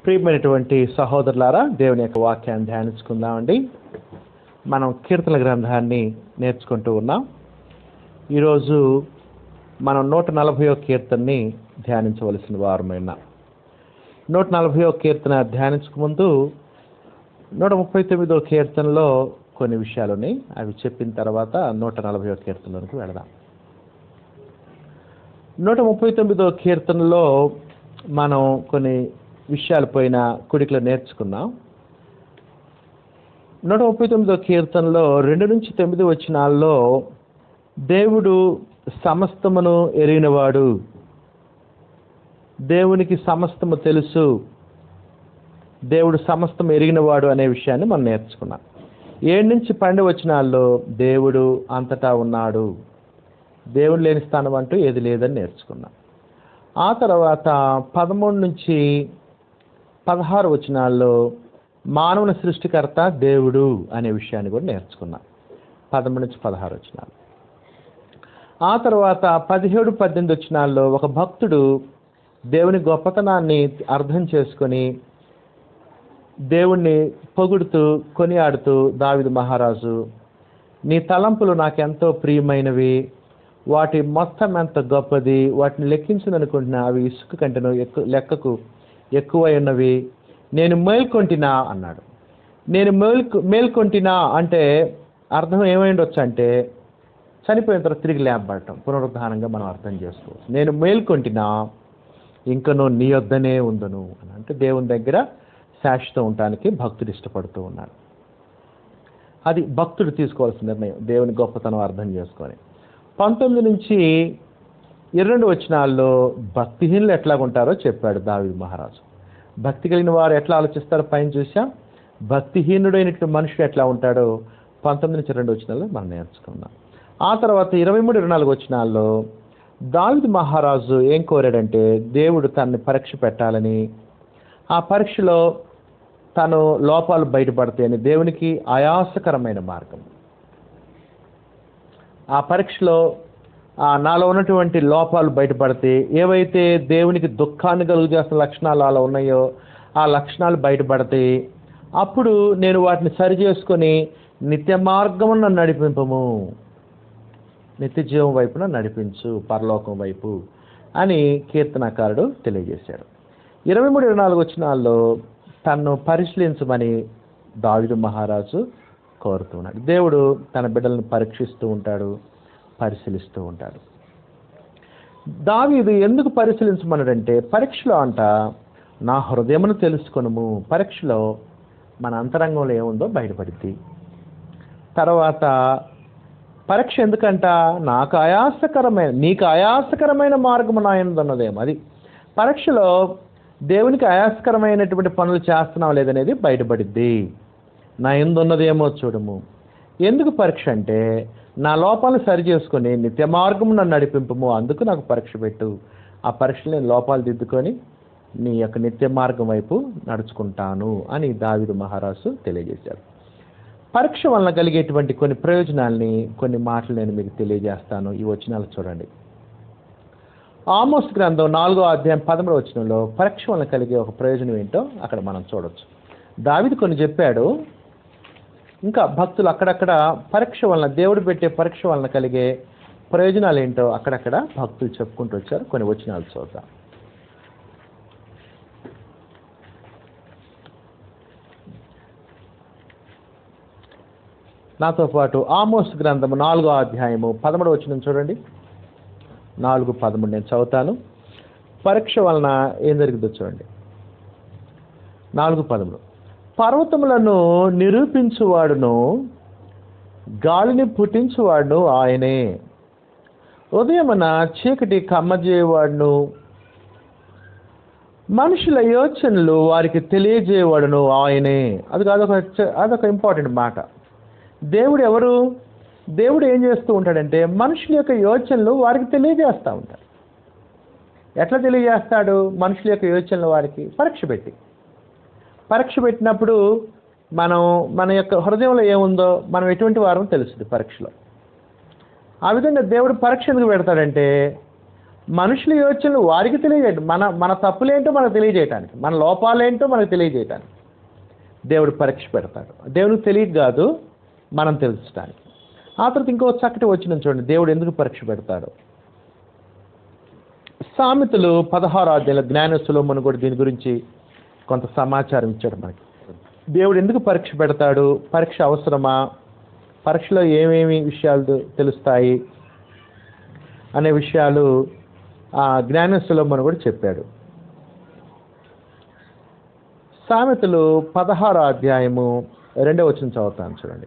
ప్రియమైనటువంటి సహోదరులారా దేవుని యొక్క వాక్యాన్ని ధ్యానించుకుందామండి మనం కీర్తన గ్రంథాన్ని నేర్చుకుంటూ ఉన్నాం ఈరోజు మనం నూట నలభయో కీర్తనని ధ్యానించవలసిన వారమైన నూట నలభయో కీర్తన ధ్యానించక ముందు నూట ముప్పై తొమ్మిదో కీర్తనలో కొన్ని విషయాలు ఉన్నాయి అవి చెప్పిన తర్వాత నూట నలభయో కీర్తనలోకి వెళదాం నూట ముప్పై తొమ్మిదో కీర్తనలో మనం కొన్ని విషయాలు పోయిన కుడికలో నేర్చుకున్నాం నూట ముప్పై తొమ్మిదో కీర్తనలో రెండు నుంచి తొమ్మిది వచనాల్లో దేవుడు సమస్తమును ఎరిగినవాడు దేవునికి సమస్తము తెలుసు దేవుడు సమస్తం ఎరిగినవాడు అనే విషయాన్ని మనం నేర్చుకున్నాం ఏడు నుంచి పన్నెండు వచనాల్లో దేవుడు అంతటా ఉన్నాడు దేవుడు లేని స్థానం అంటూ ఏది లేదని నేర్చుకున్నాం ఆ తర్వాత పదమూడు నుంచి పదహారు వచనాల్లో మానవుని సృష్టికర్త దేవుడు అనే విషయాన్ని కూడా నేర్చుకున్నాం పదమూడు నుంచి పదహారు వచనాలు ఆ తర్వాత పదిహేడు పద్దెనిమిది వచనాల్లో ఒక భక్తుడు దేవుని గొప్పతనాన్ని అర్థం చేసుకొని దేవుణ్ణి పొగుడుతూ కొనియాడుతూ దావిదు మహారాజు నీ తలంపులు నాకెంతో ప్రియమైనవి వాటి మొత్తం ఎంత గొప్పది వాటిని లెక్కించదనుకుంటున్నా అవి ఇసుక కంటేను ఎక్కు లెక్కకు ఎక్కువ ఉన్నవి నేను మేల్కొంటినా అన్నాడు నేను మేల్కొ మేల్కొంటినా అంటే అర్థం ఏమైండొచ్చు అంటే చనిపోయిన తర్వాత తిరిగి లేపబడటం పునరుద్ధానంగా మనం అర్థం చేసుకోవచ్చు నేను మేల్కొంటినా ఇంకనూ నీ వద్దనే ఉందను అని అంటే దేవుని దగ్గర శాశ్వతం ఉండటానికి భక్తుడు ఇష్టపడుతూ ఉన్నాడు అది భక్తుడు తీసుకోవాల్సిన నిర్ణయం దేవుని గొప్పతనం అర్థం చేసుకొని పంతొమ్మిది నుంచి ఇరవై రెండు వచనాల్లో భక్తిహీనులు ఎట్లా ఉంటారో చెప్పాడు దావి మహారాజు భక్తి కలిగిన వారు ఎట్లా ఆలోచిస్తారో పైన చూసాం భక్తిహీనుడైనటువంటి మనుషుడు ఎట్లా ఉంటాడో పంతొమ్మిది నుంచి రెండు వచనాల్లో మనం నేర్చుకున్నాం ఆ తర్వాత ఇరవై మూడు ఇరవై నాలుగు వచనాల్లో దావిద్ మహారాజు ఏం కోరాడంటే దేవుడు తనని పరీక్ష పెట్టాలని ఆ పరీక్షలో తను లోపాలు బయటపడతాయని దేవునికి ఆయాసకరమైన మార్గం ఆ పరీక్షలో ఆ నాలో ఉన్నటువంటి లోపాలు బయటపడితే ఏవైతే దేవునికి దుఃఖాన్ని కలుగు చేస్తున్న లక్షణాలు అలా ఉన్నాయో ఆ లక్షణాలు బయటపడతాయి అప్పుడు నేను వాటిని సరి చేసుకొని నిత్య మార్గమున నడిపింపము నిత్య జీవం వైపున నడిపించు పరలోకం వైపు అని కీర్తనకారుడు తెలియజేశాడు ఇరవై మూడు ఇరవై నాలుగు వచ్చినాల్లో తన్ను పరిశీలించమని దావిదు మహారాజు కోరుతున్నాడు దేవుడు తన బిడ్డలను పరీక్షిస్తూ ఉంటాడు పరిశీలిస్తూ ఉంటాడు దావీదు ఎందుకు పరిశీలించమన్నాడంటే పరీక్షలో అంట నా హృదయమును తెలుసుకొనుము పరీక్షలో మన అంతరంగంలో ఏముందో బయటపడింది తర్వాత పరీక్ష ఎందుకంట నాకు ఆయాసకరమైన నీకు ఆయాసకరమైన మార్గము నా ఉన్నదేమో అది పరీక్షలో దేవునికి ఆయాసకరమైనటువంటి పనులు చేస్తున్నావు లేదనేది బయటపడిద్ది నా ఎందున్నదేమో చూడము ఎందుకు పరీక్ష అంటే నా లోపాలను సరి చేసుకొని నిత్య మార్గము నన్ను నడిపింపము అందుకు నాకు పరీక్ష పెట్టు ఆ పరీక్షలో నేను లోపాలు దిద్దుకొని నీ యొక్క నిత్య మార్గం వైపు నడుచుకుంటాను అని దావిదు మహారాజు తెలియజేశారు పరీక్ష వలన కలిగేటువంటి కొన్ని ప్రయోజనాల్ని కొన్ని మాటలు నేను మీకు తెలియజేస్తాను ఈ వచనాలు చూడండి ఆమోస్ గ్రంథం నాలుగో అధ్యాయం పదమూడవ వచనంలో పరీక్ష వలన కలిగే ఒక ప్రయోజనం ఏంటో అక్కడ మనం చూడొచ్చు దావిది కొన్ని చెప్పాడు ఇంకా భక్తులు అక్కడక్కడ పరీక్ష వలన దేవుడు పెట్టే పరీక్ష వలన కలిగే ప్రయోజనాలు ఏంటో అక్కడక్కడ భక్తులు చెప్పుకుంటూ వచ్చారు కొన్ని వచనాలు చూద్దాం నాతో పాటు ఆమోస్ గ్రంథము నాలుగో అధ్యాయము పదమూడు వచ్చిన చూడండి నాలుగు పదమూడు నేను చదువుతాను పరీక్ష వలన ఏం జరిగిందో చూడండి నాలుగు పదమూడు పర్వతములను నిరూపించువాడును గాలిని పుట్టించువాడును ఆయనే ఉదయమున చీకటి కమ్మజేయవాడును మనుషుల యోచనలు వారికి తెలియజేయవాడును ఆయనే అది అదొక అదొక ఇంపార్టెంట్ మాట దేవుడు ఎవరు దేవుడు ఏం చేస్తూ ఉంటాడంటే మనుషుల యొక్క యోచనలు వారికి తెలియజేస్తూ ఉంటాడు ఎట్లా తెలియజేస్తాడు మనుషుల యొక్క యోచనలు వారికి పరీక్ష పెట్టి పరీక్ష పెట్టినప్పుడు మనం మన యొక్క హృదయంలో ఏముందో మనం ఎటువంటి వారం తెలుస్తుంది పరీక్షలో ఆ విధంగా దేవుడు పరీక్ష ఎందుకు పెడతాడంటే మనుషుల యోచనలు వారికి తెలియజేయడం మన మన తప్పులేంటో మనకు తెలియజేయటానికి మన లోపాలేంటో మనకు తెలియజేయటానికి దేవుడు పరీక్ష పెడతాడు దేవునికి తెలియదు కాదు మనం తెలుసడానికి ఆ తర్వాత ఇంకో చక్కటి వచ్చిన చూడండి దేవుడు ఎందుకు పరీక్ష పెడతాడు సామెతలు పదహారు అధ్యాయుల జ్ఞాన సులోమను కూడా దీని గురించి కొంత సమాచారం ఇచ్చాడు మనకి దేవుడు ఎందుకు పరీక్ష పెడతాడు పరీక్ష అవసరమా పరీక్షలో ఏమేమి విషయాలు తెలుస్తాయి అనే విషయాలు ఆ జ్ఞాన సులోమను కూడా చెప్పాడు సామెతలు పదహారు అధ్యాయము రెండవ వచ్చిన చదువుతాను చూడండి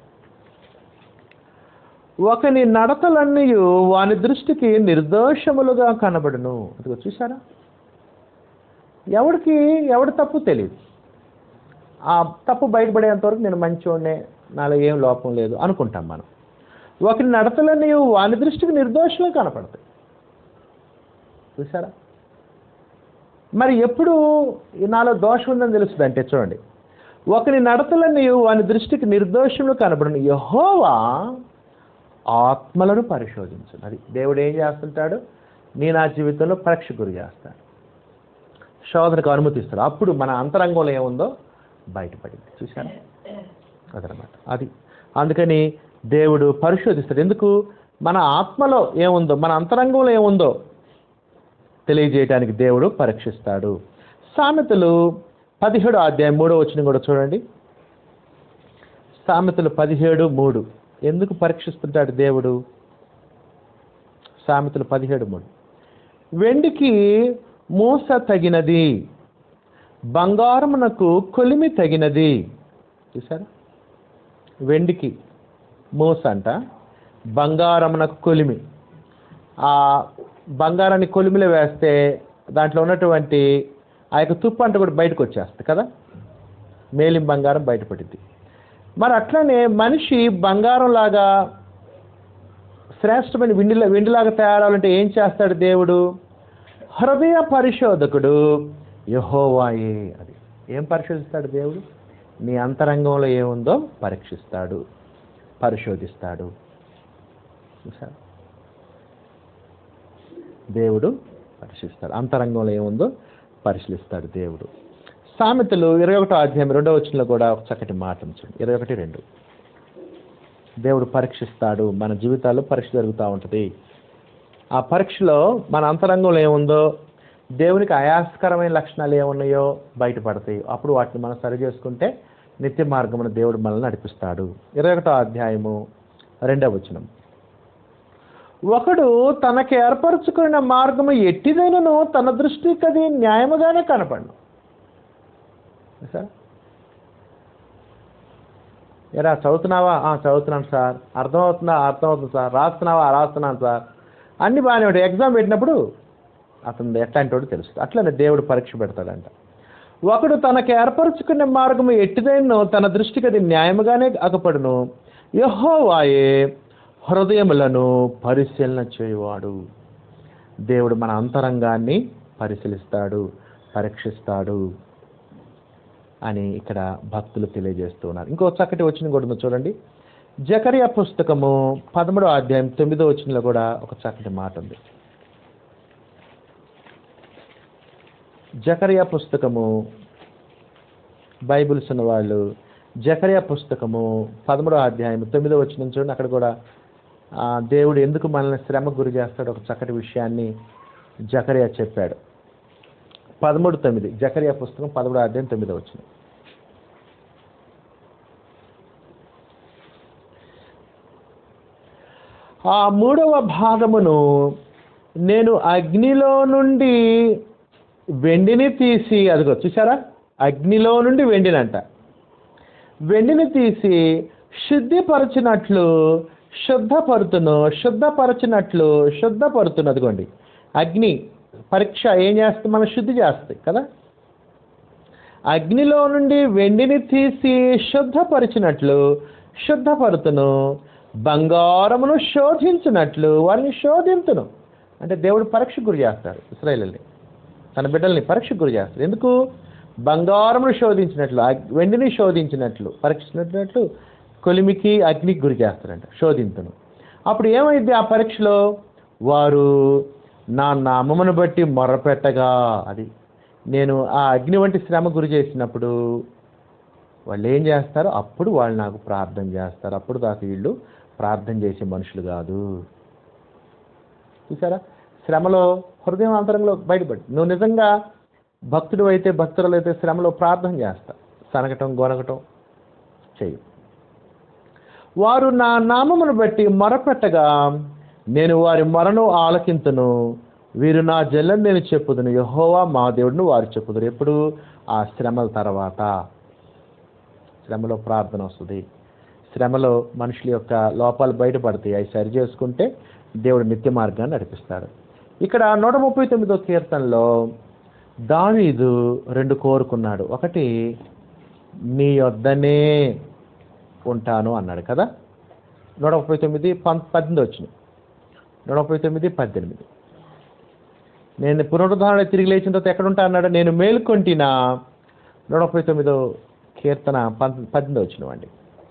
ఒకని నడతలన్నీ వాని దృష్టికి నిర్దోషములుగా కనబడును అదిగో చూసారా ఎవడికి ఎవడి తప్పు తెలియదు ఆ తప్పు బయటపడేంత వరకు నేను మంచివాడినే నాలో ఏం లోపం లేదు అనుకుంటాం మనం ఒకరి నడతలన్నీ వాని దృష్టికి నిర్దోషంగా కనపడతాయి చూసారా మరి ఎప్పుడు ఈ నాలో దోషం ఉందని తెలుస్తుంది అంటే చూడండి ఒకరి నడతలన్నీ వాని దృష్టికి నిర్దోషములు కనబడును యహోవా ఆత్మలను పరిశోధించు అది దేవుడు ఏం చేస్తుంటాడు నీ నా జీవితంలో పరీక్ష గురి చేస్తాడు శోధనకు అనుమతిస్తాడు అప్పుడు మన అంతరంగంలో ఏముందో బయటపడింది చూసారా అదనమాట అది అందుకని దేవుడు పరిశోధిస్తాడు ఎందుకు మన ఆత్మలో ఏముందో మన అంతరంగంలో ఏముందో తెలియజేయడానికి దేవుడు పరీక్షిస్తాడు సామెతలు పదిహేడు అధ్యాయం మూడో వచ్చిన కూడా చూడండి సామెతలు పదిహేడు మూడు ఎందుకు పరీక్షిస్తుంటాడు దేవుడు సామెతలు పదిహేడు మూడు వెండికి మూస తగినది బంగారమునకు కొలిమి తగినది చూసారా వెండికి మూస అంట బంగారమునకు కొలిమి ఆ బంగారాన్ని కొలిమిలో వేస్తే దాంట్లో ఉన్నటువంటి ఆ యొక్క తుప్పు అంట కూడా బయటకు వచ్చేస్తుంది కదా మేలిం బంగారం బయటపడింది మరి అట్లనే మనిషి బంగారం లాగా శ్రేష్టమైన వెండిలా వెండిలాగా తయారవ్వాలంటే ఏం చేస్తాడు దేవుడు హృదయ పరిశోధకుడు యహోవాయే అది ఏం పరిశోధిస్తాడు దేవుడు నీ అంతరంగంలో ఏముందో పరీక్షిస్తాడు పరిశోధిస్తాడు చూసారా దేవుడు పరిశీలిస్తాడు అంతరంగంలో ఏముందో పరిశీలిస్తాడు దేవుడు సామెతలు ఇరవై ఒకటో అధ్యాయం రెండో వచనంలో కూడా ఒక చక్కటి మాట ఉంచండి ఇరవై ఒకటి రెండు దేవుడు పరీక్షిస్తాడు మన జీవితాల్లో పరీక్ష జరుగుతూ ఉంటుంది ఆ పరీక్షలో మన అంతరంగంలో ఏముందో దేవునికి అయాస్కరమైన లక్షణాలు ఏమున్నాయో బయటపడతాయి అప్పుడు వాటిని మనం సరి చేసుకుంటే నిత్య మార్గమున దేవుడు మనల్ని నడిపిస్తాడు ఇరవై ఒకటో అధ్యాయము రెండవ వచనం ఒకడు తనకి ఏర్పరచుకున్న మార్గము ఎట్టిదైనను తన దృష్టికి అది న్యాయముగానే కనపడను సార్ ఎరా చదువుతున్నావా ఆ, చదువుతున్నాను సార్ అర్థమవుతుందా అర్థమవుతుంది సార్ రాస్తున్నావా రాస్తున్నాను సార్ అన్ని బాగానే ఉంటాయి ఎగ్జామ్ పెట్టినప్పుడు అతను ఎట్లాంటి వాడు తెలుస్తుంది అట్లనే దేవుడు పరీక్ష పెడతాడంట ఒకడు తనకు ఏర్పరచుకునే మార్గము ఎట్టిదైనను తన దృష్టికి అది న్యాయముగానే అగపడును యహోవాయే హృదయములను పరిశీలన చేయువాడు దేవుడు మన అంతరంగాన్ని పరిశీలిస్తాడు పరీక్షిస్తాడు అని ఇక్కడ భక్తులు తెలియజేస్తూ ఉన్నారు ఇంకో చక్కటి వచ్చిన కూడా ఉంది చూడండి జకరియా పుస్తకము పదమూడో అధ్యాయం తొమ్మిదో వచ్చినలో కూడా ఒక చక్కటి మాట ఉంది జకరియా పుస్తకము బైబిల్స్ ఉన్న వాళ్ళు జకరియా పుస్తకము పదమూడో అధ్యాయం తొమ్మిదో వచ్చిన చూడండి అక్కడ కూడా ఆ, దేవుడు ఎందుకు మనల్ని శ్రమకు గురి చేస్తాడు ఒక చక్కటి విషయాన్ని జకరియా చెప్పాడు పదమూడు తొమ్మిది జకరియా పుస్తకం పదమూడు అధ్యాయం తొమ్మిదో వచ్చిన ఆ మూడవ భాగమును నేను అగ్నిలో నుండి వెండిని తీసి అదిగో చూసారా అగ్నిలో నుండి వెండినంట వెండిని తీసి శుద్ధిపరచినట్లు శుద్ధపరుతును శుద్ధపరచినట్లు శుద్ధపరుతును అదిగోండి అగ్ని పరీక్ష ఏం చేస్తుంది మనం శుద్ధి చేస్తుంది కదా అగ్నిలో నుండి వెండిని తీసి శుద్ధపరిచినట్లు శుద్ధపరుతును బంగారమును శోధించినట్లు వారిని శోధింతును అంటే దేవుడు పరీక్ష గురి చేస్తాడు ఇస్రాయల్ని తన బిడ్డల్ని పరీక్ష గురి చేస్తాడు ఎందుకు బంగారమును శోధించినట్లు అగ్- వెండిని శోధించినట్లు పరీక్షించినట్లు కొలిమికి అగ్నికి గురి చేస్తాడంట శోధింతును అప్పుడు ఏమైంది ఆ పరీక్షలో వారు నా నామమును బట్టి మొరపెట్టగా అది నేను ఆ అగ్ని వంటి శ్రమ గురి చేసినప్పుడు వాళ్ళు ఏం చేస్తారు అప్పుడు వాళ్ళు నాకు ప్రార్థన చేస్తారు అప్పుడు దాకా వీళ్ళు ప్రార్థన చేసే మనుషులు కాదు చూసారా శ్రమలో హృదయం అంతరంలో బయటపడి నువ్వు నిజంగా భక్తుడు అయితే భక్తులు అయితే శ్రమలో ప్రార్థన చేస్తా సనగటం గొనగటం చెయ్యి వారు నా నామమును బట్టి మొరపెట్టగా నేను వారి మొరను ఆలకింతును వీరు నా జల్లని నేను చెప్పుదును యహోవా మా దేవుడిని వారు చెప్పుదురు ఎప్పుడు ఆ శ్రమల తర్వాత శ్రమలో ప్రార్థన వస్తుంది శ్రమలో మనుషుల యొక్క లోపాలు బయటపడతాయి అవి సరి చేసుకుంటే దేవుడు నిత్య మార్గాన్ని నడిపిస్తాడు ఇక్కడ నూట ముప్పై తొమ్మిదో కీర్తనలో దావీదు రెండు కోరుకున్నాడు ఒకటి నీ యొద్దనే ఉంటాను అన్నాడు కదా నూట ముప్పై తొమ్మిది పం పద్దెనిమిది వచ్చినాయి నూట ముప్పై తొమ్మిది పద్దెనిమిది నేను పునరుద్ధరణ తిరిగి లేచిన తర్వాత ఎక్కడ ఉంటా అన్నాడు నేను మేలుకొంటినా నూట ముప్పై తొమ్మిదో కీర్తన పంత పద్దెనిమిది వచ్చినవండి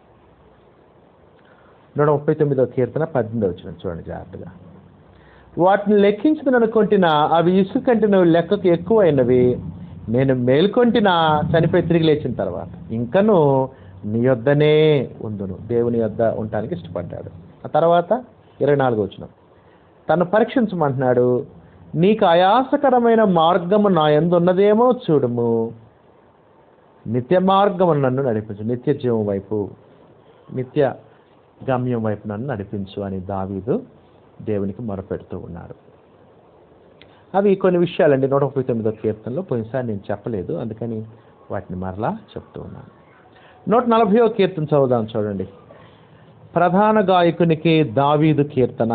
నూట ముప్పై తొమ్మిదో కీర్తన పద్దెనిమిది వచ్చిన చూడండి జాగ్రత్తగా వాటిని లెక్కించదని అనుకుంటున్నా అవి ఇసుక కంటే నువ్వు లెక్కకు ఎక్కువైనవి నేను మేల్కొంటినా చనిపోయి తిరిగి లేచిన తర్వాత ఇంకను నీ యొద్దనే ఉందును దేవుని యొద్ద ఉండటానికి ఇష్టపడ్డాడు ఆ తర్వాత ఇరవై నాలుగు వచ్చిన తను పరీక్షించమంటున్నాడు నీకు ఆయాసకరమైన మార్గము నా ఎందు ఉన్నదేమో చూడుము నిత్య మార్గము నన్ను నడిపించు నిత్య జీవం వైపు నిత్య గమ్యం వైపు నన్ను నడిపించు అని దావీదు దేవునికి మొరపెడుతూ ఉన్నాడు అవి కొన్ని విషయాలండి నూట ముప్పై తొమ్మిదో కీర్తనలో పోయినసారి నేను చెప్పలేదు అందుకని వాటిని మరలా చెప్తూ ఉన్నాను నూట నలభైవ కీర్తన చదువుదాం చూడండి ప్రధాన గాయకునికి దావీదు కీర్తన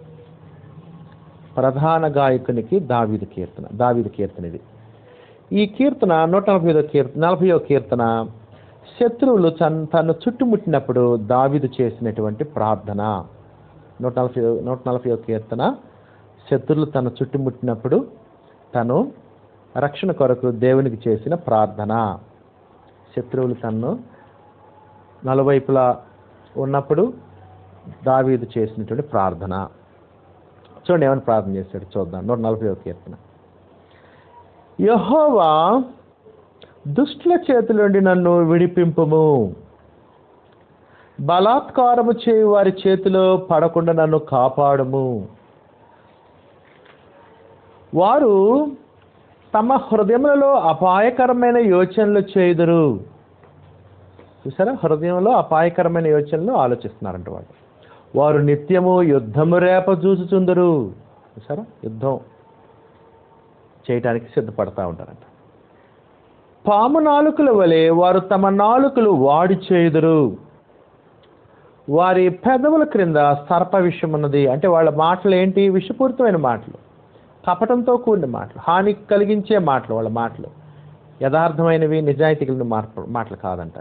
ప్రధాన గాయకునికి దావీదు కీర్తన దావీదు కీర్తన ఇది ఈ కీర్తన నూట నలభై ఐదో కీర్తన నలభైవ కీర్తన శత్రువులు తన్ తను చుట్టుముట్టినప్పుడు దావీదు చేసినటువంటి ప్రార్థన నూట నలభై నూట నలభై కీర్తన శత్రువులు తను చుట్టుముట్టినప్పుడు తను రక్షణ కొరకు దేవునికి చేసిన ప్రార్థన శత్రువులు తన్ను నలువైపులా ఉన్నప్పుడు దావీదు చేసినటువంటి ప్రార్థన చూడండి ఏమైనా ప్రార్థన చేశాడు చూద్దాం నూట నలభై కీర్తన యహోవా దుష్టుల చేతుల నుండి నన్ను విడిపింపుము బలాత్కారము చేయు వారి చేతిలో పడకుండా నన్ను కాపాడుము వారు తమ హృదయములలో అపాయకరమైన యోచనలు చేయుదురు చూసారా హృదయంలో అపాయకరమైన యోచనలు ఆలోచిస్తున్నారంట వాళ్ళు వారు నిత్యము యుద్ధము రేప చూసుచుందరు చూసారా యుద్ధం చేయటానికి సిద్ధపడతా ఉంటారంట పాము నాలుకల వలె వారు తమ నాలుకలు వాడి చేయుదురు వారి పెదవుల క్రింద సర్ప విషయం ఉన్నది అంటే వాళ్ళ మాటలు ఏంటి విషపూరితమైన మాటలు కపటంతో కూడిన మాటలు హాని కలిగించే మాటలు వాళ్ళ మాటలు యథార్థమైనవి నిజాయితీ కలిగిన మార్పు మాటలు కాదంట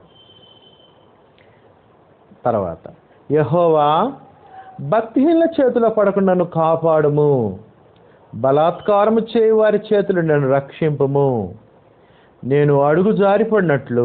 తర్వాత యహోవా భక్తిహీనుల చేతిలో పడకుండా నన్ను కాపాడుము బలాత్కారము చేయి వారి చేతులు నన్ను రక్షింపము నేను అడుగు జారిపడినట్లు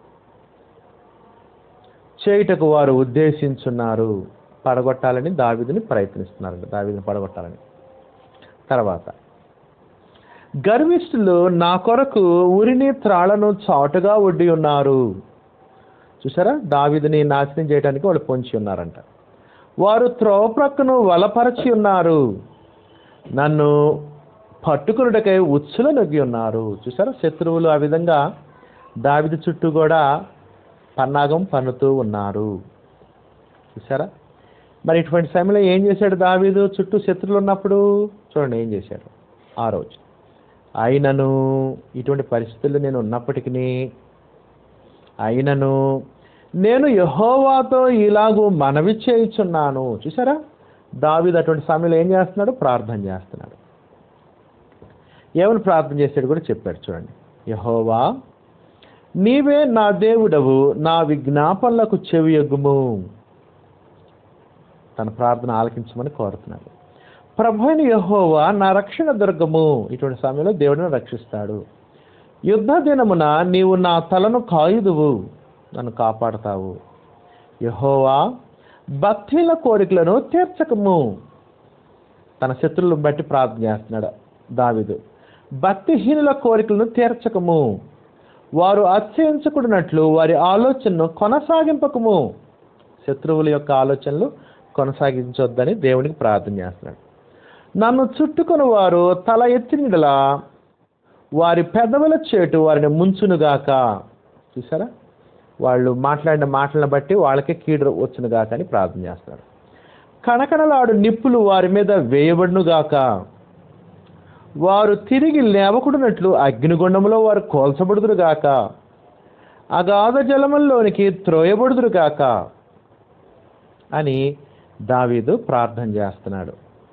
చేయుటకు వారు ఉద్దేశించున్నారు పడగొట్టాలని దావిదిని ప్రయత్నిస్తున్నారు దావిదిని పడగొట్టాలని తర్వాత గర్విష్ఠులు నా కొరకు ఉరిని త్రాళ్లను చాటుగా ఒడ్డి ఉన్నారు చూసారా దావిదిని నాశనం చేయడానికి వాళ్ళు పొంచి ఉన్నారంట వారు త్రోవ ప్రక్కను వలపరచి ఉన్నారు నన్ను పట్టుకున్నటకై ఉచ్చుల నొగ్గి ఉన్నారు చూసారా శత్రువులు ఆ విధంగా దావిది చుట్టూ కూడా పన్నాగం పన్నుతూ ఉన్నారు చూసారా మరి ఇటువంటి సమయంలో ఏం చేశాడు దావీదు చుట్టూ శత్రువులు ఉన్నప్పుడు చూడండి ఏం చేశాడు ఆ రోజు అయినను ఇటువంటి పరిస్థితుల్లో నేను ఉన్నప్పటికీ అయినను నేను యహోవాతో ఇలాగూ మనవి చేయుచున్నాను చూసారా దావీదు అటువంటి సమయంలో ఏం చేస్తున్నాడు ప్రార్థన చేస్తున్నాడు ఏమని ప్రార్థన చేశాడు కూడా చెప్పాడు చూడండి యహోవా నీవే నా దేవుడవు నా విజ్ఞాపనలకు చెవి ఎగ్గుము తన ప్రార్థన ఆలకించమని కోరుతున్నాడు ప్రభు అయిన యహోవా నా రక్షణ దుర్గము ఇటువంటి సమయంలో దేవుడిని రక్షిస్తాడు యుద్ధ దినమున నీవు నా తలను కాయుదువు నన్ను కాపాడతావు యహోవా భక్తిల కోరికలను తీర్చకము తన శత్రువులను బట్టి ప్రార్థన చేస్తున్నాడు దావీదు భక్తిహీనుల కోరికలను తీర్చకము వారు అత్యయించకుడినట్లు వారి ఆలోచనను కొనసాగింపకము శత్రువుల యొక్క ఆలోచనలు కొనసాగించొద్దని దేవునికి ప్రార్థన చేస్తున్నాడు నన్ను చుట్టుకొని వారు తల ఎత్తినలా వారి పెదవుల చేటు వారిని ముంచునుగాక చూసారా వాళ్ళు మాట్లాడిన మాటలను బట్టి వాళ్ళకి కీడు వచ్చునుగాక అని ప్రార్థన చేస్తున్నాడు కణకణలాడు నిప్పులు వారి మీద వేయబడునుగాక వారు తిరిగి లేవకుడినట్లు అగ్నిగుండంలో వారు కోల్చబడుదురుగాక అగాధ జలముల్లోనికి త్రోయబడుదురుగాక అని దావీదు ప్రార్థన చేస్తున్నాడు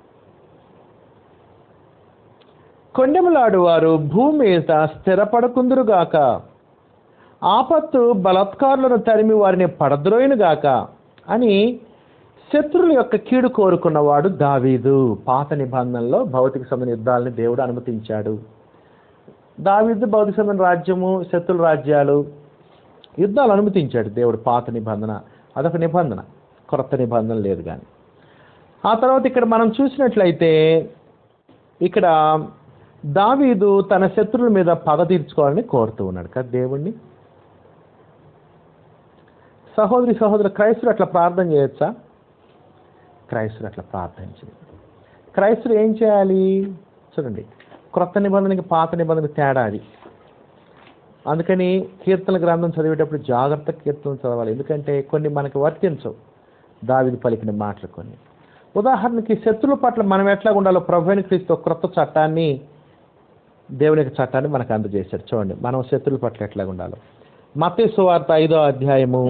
కొండెములాడు వారు భూమి మీద స్థిరపడకుందురుగాక ఆపత్తు బలాత్కారులను తరిమి వారిని పడద్రోయునుగాక అని శత్రువుల యొక్క కీడు కోరుకున్నవాడు దావీదు పాత నిబంధనలో భౌతిక సంబంధ యుద్ధాలని దేవుడు అనుమతించాడు దావీదు భౌతిక సంబంధ రాజ్యము శత్రుల రాజ్యాలు యుద్ధాలు అనుమతించాడు దేవుడు పాత నిబంధన అదొక నిబంధన కొత్త నిబంధన లేదు కానీ ఆ తర్వాత ఇక్కడ మనం చూసినట్లయితే ఇక్కడ దావీదు తన శత్రువుల మీద పగ తీర్చుకోవాలని కోరుతూ ఉన్నాడు కదా దేవుణ్ణి సహోదరి సహోదరు క్రైస్తులు అట్లా ప్రార్థన చేయొచ్చా క్రైస్తులు అట్లా ప్రార్థించింది క్రైస్తులు ఏం చేయాలి చూడండి క్రొత్త నిబంధనకి పాత నిబంధనకి తేడా అది అందుకని కీర్తన గ్రంథం చదివేటప్పుడు జాగ్రత్త కీర్తనలు చదవాలి ఎందుకంటే కొన్ని మనకి వర్తించవు దావిది పలికిన మాటలు కొన్ని ఉదాహరణకి శత్రుల పట్ల మనం ఎట్లా ఉండాలో ప్రభుని క్రీస్తు క్రొత్త చట్టాన్ని దేవుని యొక్క చట్టాన్ని మనకు అందజేశాడు చూడండి మనం శత్రుల పట్ల ఎట్లా ఉండాలో మత సువార్త ఐదో అధ్యాయము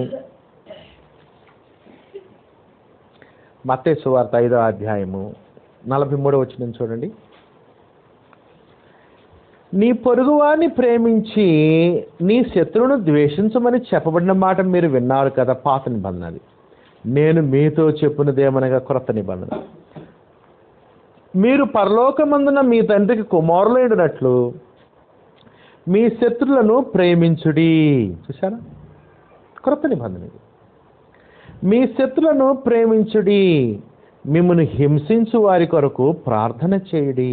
మత్తే సువార్త ఐదో అధ్యాయము నలభై మూడో వచ్చిన చూడండి నీ పొరుగువాన్ని ప్రేమించి నీ శత్రువును ద్వేషించమని చెప్పబడిన మాట మీరు విన్నారు కదా పాత నిబంధన అది నేను మీతో చెప్పినదేమనగా క్రొత్త నిబంధన మీరు పరలోకమందున మీ తండ్రికి కుమారులైనట్లు మీ శత్రులను ప్రేమించుడి చూసారా క్రొత్త నిబంధన ఇది మీ శత్రులను ప్రేమించుడి మిమ్మల్ని హింసించు వారి కొరకు ప్రార్థన చేయుడి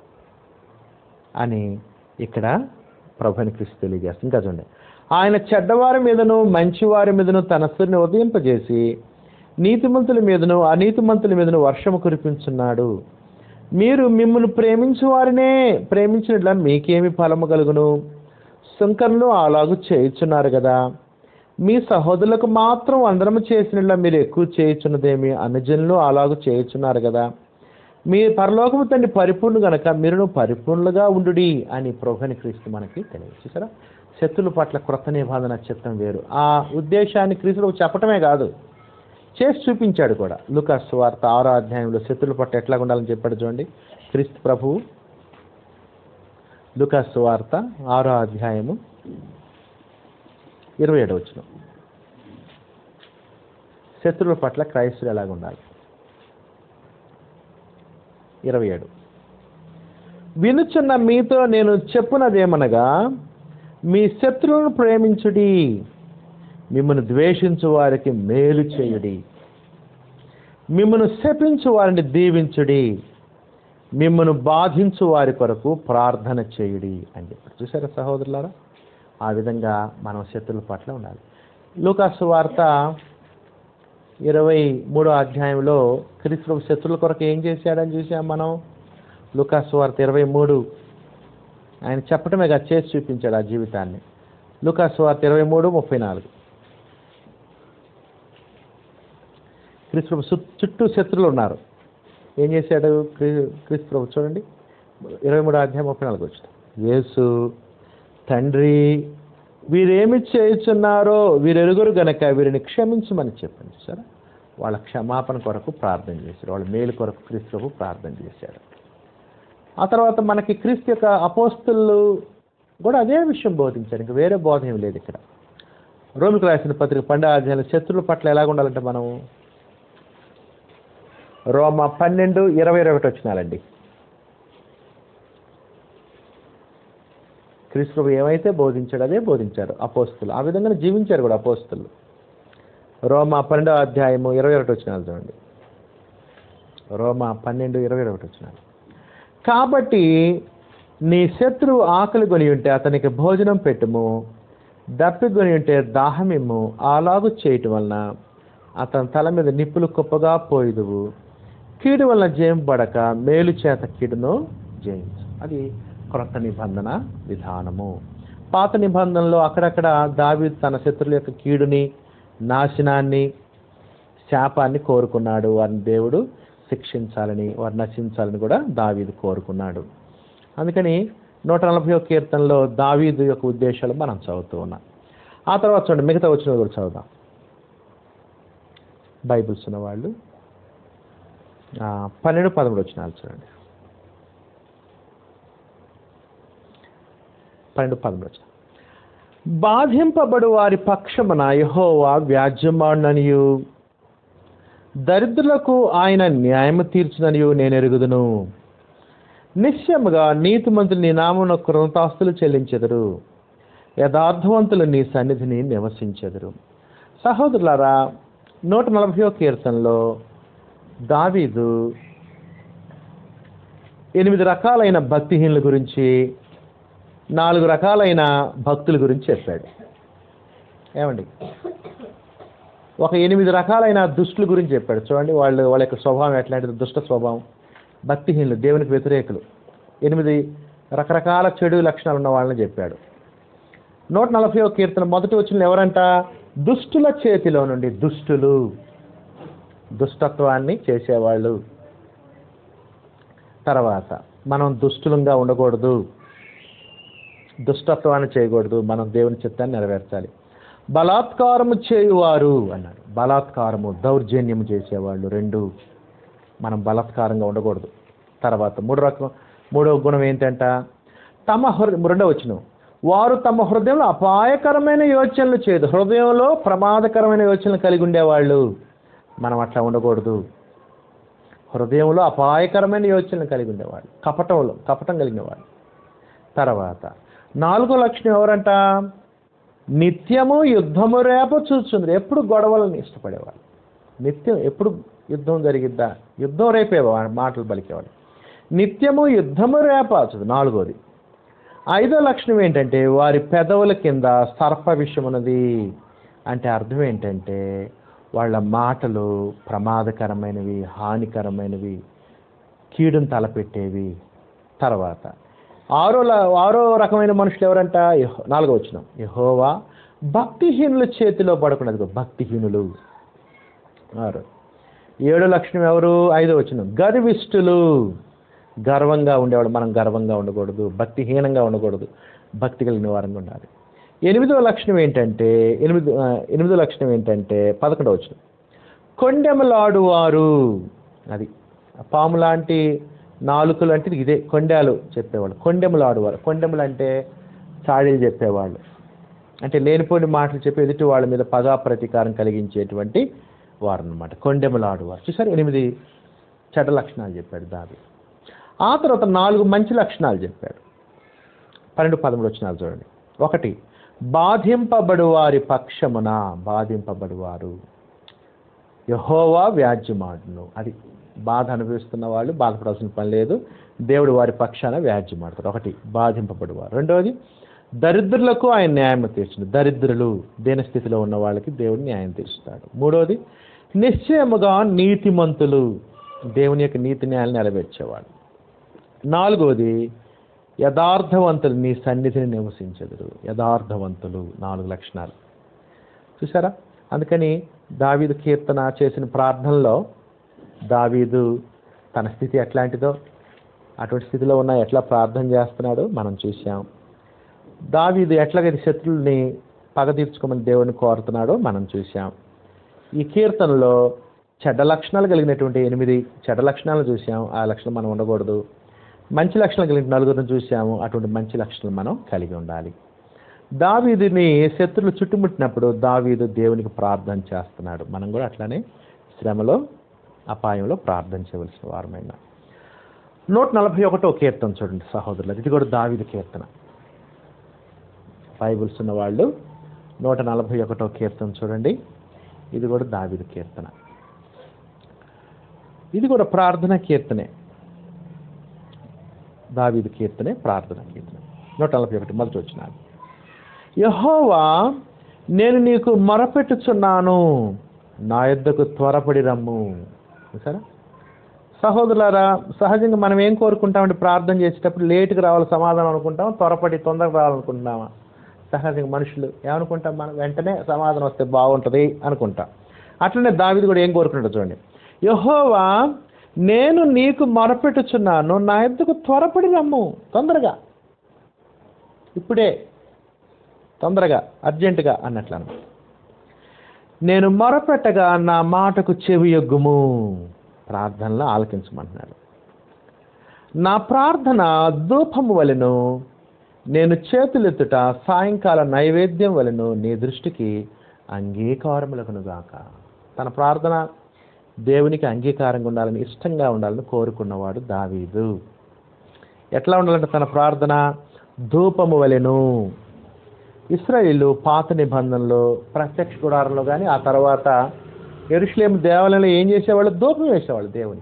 అని ఇక్కడ ప్రభుని క్రీస్తు తెలియజేస్తుంది ఇంకా చూడండి ఆయన చెడ్డవారి మీదను మంచివారి మీదను తన స్త్రీని ఉదయింపజేసి నీతిమంతుల మీదను అనీతిమంతుల మీదను వర్షము కురిపించున్నాడు మీరు మిమ్మల్ని ప్రేమించు వారినే ప్రేమించినట్ల మీకేమి ఫలము కలుగును శంకరులు అలాగూ చేయుచున్నారు కదా మీ సహోదరులకు మాత్రం అందరము చేసినట్ల మీరు ఎక్కువ చేయుచున్నదేమి అనుజనులు అలాగూ చేయుచున్నారు కదా మీ పరలోకము తండ్రి పరిపూర్ణ గనక మీరును పరిపూర్ణులుగా ఉండుడి అని ప్రభుని క్రీస్తు మనకి తెలియజేసారా శత్రుల పట్ల క్రొత్త నిబంధన చిత్తం వేరు ఆ ఉద్దేశాన్ని క్రీస్తుడు చెప్పటమే కాదు చేసి చూపించాడు కూడా లుకాస్ వార్త ఆరో అధ్యాయంలో శత్రుల పట్ల ఎట్లా ఉండాలని చెప్పాడు చూడండి క్రీస్తు ప్రభువు లుకాస్ వార్త ఆరో అధ్యాయము ఇరవై ఏడు వచ్చిన శత్రువుల పట్ల క్రైస్తులు ఎలాగ ఉండాలి ఇరవై ఏడు వినుచున్న మీతో నేను చెప్పునదేమనగా మీ శత్రువులను ప్రేమించుడి మిమ్మల్ని ద్వేషించు వారికి మేలు చేయుడి మిమ్మల్ని శపించు వారిని దీవించుడి మిమ్మల్ని బాధించు వారి కొరకు ప్రార్థన చేయుడి అని చెప్పారు చూసారా సహోదరులారా ఆ విధంగా మనం శత్రుల పట్ల ఉండాలి లూకాసు వార్త ఇరవై మూడో అధ్యాయంలో క్రీస్తు శత్రుల కొరకు ఏం చేశాడని చూసాం మనం లూకాసు వార్త ఇరవై మూడు ఆయన చెప్పటమే కాదు చేసి చూపించాడు ఆ జీవితాన్ని లూకాసు వార్త ఇరవై మూడు ముప్పై నాలుగు క్రీస్తు చుట్టూ శత్రులు ఉన్నారు ఏం చేశాడు క్రీ- క్రీస్తు ప్రభు చూడండి ఇరవై మూడు అధ్యాయం ముప్పై నాలుగు వచ్చిన యేసు తండ్రి వీరేమి చేయుచున్నారో వీరెరుగురు గనక వీరిని క్షమించమని చెప్పండి సరే వాళ్ళ క్షమాపణ కొరకు ప్రార్థన చేశారు వాళ్ళ మేలు కొరకు క్రీస్తు ప్రభు ప్రార్థన చేశాడు ఆ తర్వాత మనకి క్రీస్తు యొక్క అపోస్తులు కూడా అదే విషయం బోధించారు ఇంకా వేరే బోధ ఏం లేదు ఇక్కడ రోమికి రాసిన పత్రిక పండుగ అధ్యాయులు శత్రుల పట్ల ఎలాగ ఉండాలంటే మనం రోమ పన్నెండు ఇరవై ఇరవై ఒకటి వచ్చినాలండి క్రీస్తు ప్రభు ఏమైతే బోధించాడు అదే బోధించారు అపోస్తులు ఆ విధంగా జీవించారు కూడా అపోస్తులు రోమ పన్నెండవ అధ్యాయము ఇరవై ఒకటి వచ్చినాలు చూడండి రోమా పన్నెండు ఇరవై ఒకటి వచ్చినాడు కాబట్టి నీ శత్రువు ఆకలి కొని ఉంటే అతనికి భోజనం పెట్టుము దప్పికొని ఉంటే దాహమిమ్ము అలాగు చేయటం వలన అతని తల మీద నిప్పులు కుప్పగా పోయిదువు కీడు వలన జయింపబడక మేలు చేత కీడును జయించు అది క్రొత్త నిబంధన విధానము పాత నిబంధనలో అక్కడక్కడ దావీదు తన శత్రుల యొక్క కీడుని నాశనాన్ని శాపాన్ని కోరుకున్నాడు వారిని దేవుడు శిక్షించాలని వారు నశించాలని కూడా దావీదు కోరుకున్నాడు అందుకని నూట నలభై ఒక కీర్తనలో దావీదు యొక్క ఉద్దేశాలు మనం చదువుతూ ఉన్నాం ఆ తర్వాత చూడండి మిగతా వచ్చిన కూడా చదువుదాం బైబిల్స్ ఉన్న వాళ్ళు ఆ, పన్నెండు పదమూడు వచ్చినాలు చూడండి పన్నెండు పదమూడు వచ్చిన బాధింపబడు వారి పక్షమున యహోవా వ్యాజ్యమాడిననియు దరిద్రులకు ఆయన న్యాయము తీర్చుననియు నేను ఎరుగుదును నిశ్చయముగా నీతిమంతులు నీ నామమున కృతాస్తులు చెల్లించెదరు యథార్థవంతులు నీ సన్నిధిని నివసించెదరు సహోదరులారా నూట నలభై కీర్తనలో దావీదు ఎనిమిది రకాలైన భక్తిహీనుల గురించి నాలుగు రకాలైన భక్తుల గురించి చెప్పాడు ఏమండి ఒక ఎనిమిది రకాలైన దుష్టుల గురించి చెప్పాడు చూడండి వాళ్ళు వాళ్ళ యొక్క స్వభావం ఎట్లాంటిది దుష్ట స్వభావం భక్తిహీనులు దేవునికి వ్యతిరేకులు ఎనిమిది రకరకాల చెడు లక్షణాలు ఉన్న వాళ్ళని చెప్పాడు నూట నలభై ఒక కీర్తన మొదటి వచ్చిన ఎవరంట దుష్టుల చేతిలో నుండి దుష్టులు దుష్టత్వాన్ని చేసేవాళ్ళు తర్వాత మనం దుష్టులంగా ఉండకూడదు దుష్టత్వాన్ని చేయకూడదు మనం దేవుని చిత్తాన్ని నెరవేర్చాలి బలాత్కారము చేయువారు అన్నాడు బలాత్కారము దౌర్జన్యము చేసేవాళ్ళు రెండు మనం బలాత్కారంగా ఉండకూడదు తర్వాత మూడో రకం మూడవ గుణం ఏంటంట తమ హృదయం రెండో వచ్చిన వారు తమ హృదయంలో అపాయకరమైన యోచనలు చేయదు హృదయంలో ప్రమాదకరమైన యోచనలు కలిగి ఉండేవాళ్ళు మనం అట్లా ఉండకూడదు హృదయంలో అపాయకరమైన యోచనలు కలిగి ఉండేవాళ్ళు కపటంలో కపటం కలిగిన వాళ్ళు తర్వాత నాలుగో లక్షణం ఎవరంట నిత్యము యుద్ధము రేప చూస్తుంది ఎప్పుడు గొడవలను ఇష్టపడేవాళ్ళు నిత్యం ఎప్పుడు యుద్ధం జరిగిద్దా యుద్ధం రేపే వా- మాటలు పలికేవాడు నిత్యము యుద్ధము రేప చూడు నాలుగోది ఐదో లక్షణం ఏంటంటే వారి పెదవుల కింద సర్ప విషయం ఉన్నది అంటే అర్థం ఏంటంటే వాళ్ళ మాటలు ప్రమాదకరమైనవి హానికరమైనవి కీడును తలపెట్టేవి తర్వాత ఆరో ల- ఆరో రకమైన మనుషులు ఎవరంట యెహో- నాలుగో వచ్చిన యహోవా భక్తిహీనుల చేతిలో పడకున్నది భక్తిహీనులు ఆరు ఏడో లక్షణం ఎవరు ఐదో వచ్చిన గర్విష్ఠులు గర్వంగా ఉండేవాడు మనం గర్వంగా ఉండకూడదు భక్తిహీనంగా ఉండకూడదు భక్తి కలిగిన వారంగా ఉండాలి ఎనిమిదో లక్షణం ఏంటంటే ఎనిమిది ఆ, ఎనిమిదో లక్షణం ఏంటంటే పదకొండవ వచ్చిన కొండెమలాడువారు అది పాము లాంటి నాలుకలు అంటే ఇదే కొండాలు చెప్పేవాళ్ళు కొండెములు ఆడువారు కొండెములు అంటే చాడీలు చెప్పేవాళ్ళు అంటే లేనిపోని మాటలు చెప్పి ఎదుటి వాళ్ళ మీద పగా ప్రతీకారం కలిగించేటువంటి వారు అనమాట కొండెములు ఆడువారు చూసారు ఎనిమిది చెడ్డ లక్షణాలు చెప్పాడు దావి ఆ తర్వాత నాలుగు మంచి లక్షణాలు చెప్పాడు పన్నెండు పదమూడు వచ్చినాలు చూడండి ఒకటి బాధింపబడు వారి పక్షమున బాధింపబడువారు యహోవా వ్యాజ్యమాడును అది బాధ అనుభవిస్తున్న వాళ్ళు బాధపడాల్సిన పని లేదు దేవుడు వారి పక్షాన వ్యాజ్యమాడతాడు ఒకటి బాధింపబడువారు రెండవది దరిద్రులకు ఆయన న్యాయం తీర్చును దరిద్రులు దేని స్థితిలో ఉన్న వాళ్ళకి దేవుడు న్యాయం తీరుస్తాడు మూడవది నిశ్చయముగా నీతిమంతులు దేవుని యొక్క నీతి న్యాయాలు నెరవేర్చేవాడు నాలుగవది యథార్థవంతులు నీ సన్నిధిని నివసించదురు యథార్థవంతులు నాలుగు లక్షణాలు చూసారా అందుకని దావీదు కీర్తన చేసిన ప్రార్థనలో దావీదు తన స్థితి ఎట్లాంటిదో అటువంటి స్థితిలో ఉన్న ఎట్లా ప్రార్థన చేస్తున్నాడో మనం చూసాం దావీదు ఎట్లాగైతే శత్రుల్ని పగ తీర్చుకోమని దేవుని కోరుతున్నాడో మనం చూసాం ఈ కీర్తనలో చెడ్డ లక్షణాలు కలిగినటువంటి ఎనిమిది చెడ్డ లక్షణాలు చూసాం ఆ లక్షణం మనం ఉండకూడదు మంచి లక్షణాలు కలిగిన నలుగురిని చూసాము అటువంటి మంచి లక్షణాలు మనం కలిగి ఉండాలి దావీదుని శత్రులు చుట్టుముట్టినప్పుడు దావీదు దేవునికి ప్రార్థన చేస్తున్నాడు మనం కూడా అట్లానే శ్రమలో అపాయంలో ప్రార్థన చేయవలసిన వారమైన నూట నలభై ఒకటో కీర్తన చూడండి సహోదరులు ఇది కూడా దావీదు కీర్తన బైబిల్స్ ఉన్న వాళ్ళు నూట నలభై ఒకటో కీర్తన చూడండి ఇది కూడా దావీదు కీర్తన ఇది కూడా ప్రార్థన కీర్తనే దావీదు కీర్తనే ప్రార్థన కీర్తన నూట నలభై ఒకటి మొదటి వచ్చిన యహోవా నేను నీకు మొరపెట్టుచున్నాను నా యొద్దకు త్వరపడి రమ్ము సరే సహోదరులారా సహజంగా మనం ఏం కోరుకుంటామంటే ప్రార్థన చేసేటప్పుడు లేటుగా రావాలి సమాధానం అనుకుంటాం త్వరపడి తొందరగా రావాలనుకుంటున్నామా సహజంగా మనుషులు ఏమనుకుంటాం మనం వెంటనే సమాధానం వస్తే బాగుంటుంది అనుకుంటాం అట్లనే దావిది కూడా ఏం కోరుకుంటాడు చూడండి యహోవా నేను నీకు మొరపెట్టుచున్నాను నా ఎద్దుకు త్వరపడి రమ్ము తొందరగా ఇప్పుడే తొందరగా అర్జెంటుగా అన్నట్లు అన్నమాట. నేను మొరపెట్టగా నా మాటకు చెవి యొగ్గుము ప్రార్థనలో ఆలకించమంటున్నాడు నా ప్రార్థన ధూపము వలెను నేను చేతులెత్తుట సాయంకాల నైవేద్యం వలెను నీ దృష్టికి అంగీకారములకునుగాక తన ప్రార్థన దేవునికి అంగీకారంగా ఉండాలని ఇష్టంగా ఉండాలని కోరుకున్నవాడు దావీదు ఎట్లా ఉండాలంటే తన ప్రార్థన ధూపము వలెను ఇస్రాయిలు పాత నిబంధనలో ప్రత్యక్ష గుడారంలో కానీ ఆ తర్వాత ఎరుషులేం దేవాలయంలో ఏం చేసేవాళ్ళు ధూపం వేసేవాళ్ళు దేవుని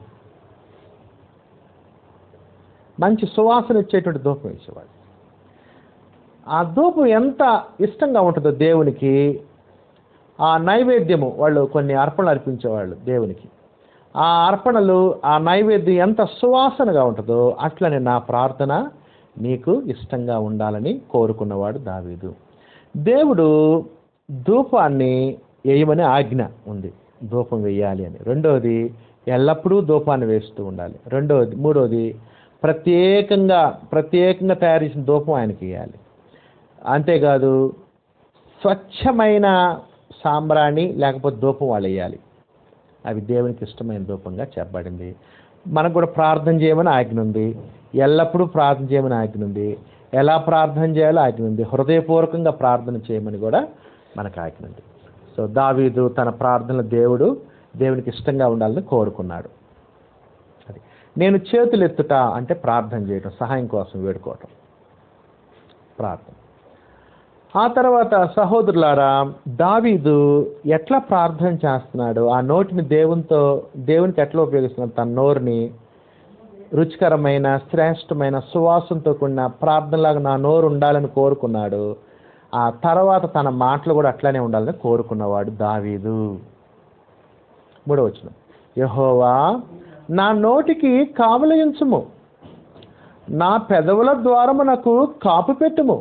మంచి సువాసన ఇచ్చేటువంటి ధూపం వేసేవాళ్ళు ఆ ధూపం ఎంత ఇష్టంగా ఉంటుందో దేవునికి ఆ నైవేద్యము వాళ్ళు కొన్ని అర్పణలు అర్పించేవాళ్ళు దేవునికి ఆ అర్పణలు ఆ నైవేద్యం ఎంత సువాసనగా ఉంటుందో అట్లనే నా ప్రార్థన నీకు ఇష్టంగా ఉండాలని కోరుకున్నవాడు దావీదు దేవుడు ధూపాన్ని వేయమని ఆజ్ఞ ఉంది ధూపం వేయాలి అని రెండవది ఎల్లప్పుడూ ధూపాన్ని వేస్తూ ఉండాలి రెండవది మూడవది ప్రత్యేకంగా ప్రత్యేకంగా తయారు చేసిన ధూపం ఆయనకి వేయాలి అంతేకాదు స్వచ్ఛమైన సాంబ్రాణి లేకపోతే ధూపం వాళ్ళు వేయాలి అవి దేవునికి ఇష్టమైన ధూపంగా చెప్పబడింది మనకు కూడా ప్రార్థన చేయమని ఆజ్ఞ ఉంది ఎల్లప్పుడూ ప్రార్థన చేయమని ఆజ్ఞ ఉంది ఎలా ప్రార్థన చేయాలో ఆజ్ఞ ఉంది హృదయపూర్వకంగా ప్రార్థన చేయమని కూడా మనకు ఆజ్ఞ ఉంది సో దావీదు తన ప్రార్థన దేవుడు దేవునికి ఇష్టంగా ఉండాలని కోరుకున్నాడు అది నేను చేతులెత్తుట అంటే ప్రార్థన చేయడం సహాయం కోసం వేడుకోవటం ప్రార్థన ఆ తర్వాత సహోదరులారా దావీదు ఎట్లా ప్రార్థన చేస్తున్నాడు ఆ నోటిని దేవునితో దేవునికి ఎట్లా ఉపయోగిస్తున్నాడు తన నోరుని రుచికరమైన శ్రేష్టమైన సువాసనతో కూడిన ప్రార్థనలాగా నా నోరు ఉండాలని కోరుకున్నాడు ఆ తర్వాత తన మాటలు కూడా అట్లానే ఉండాలని కోరుకున్నవాడు దావీదు మూడవచనం యహోవా నా నోటికి కావలయించుము నా పెదవుల ద్వారమునకు కాపు పెట్టుము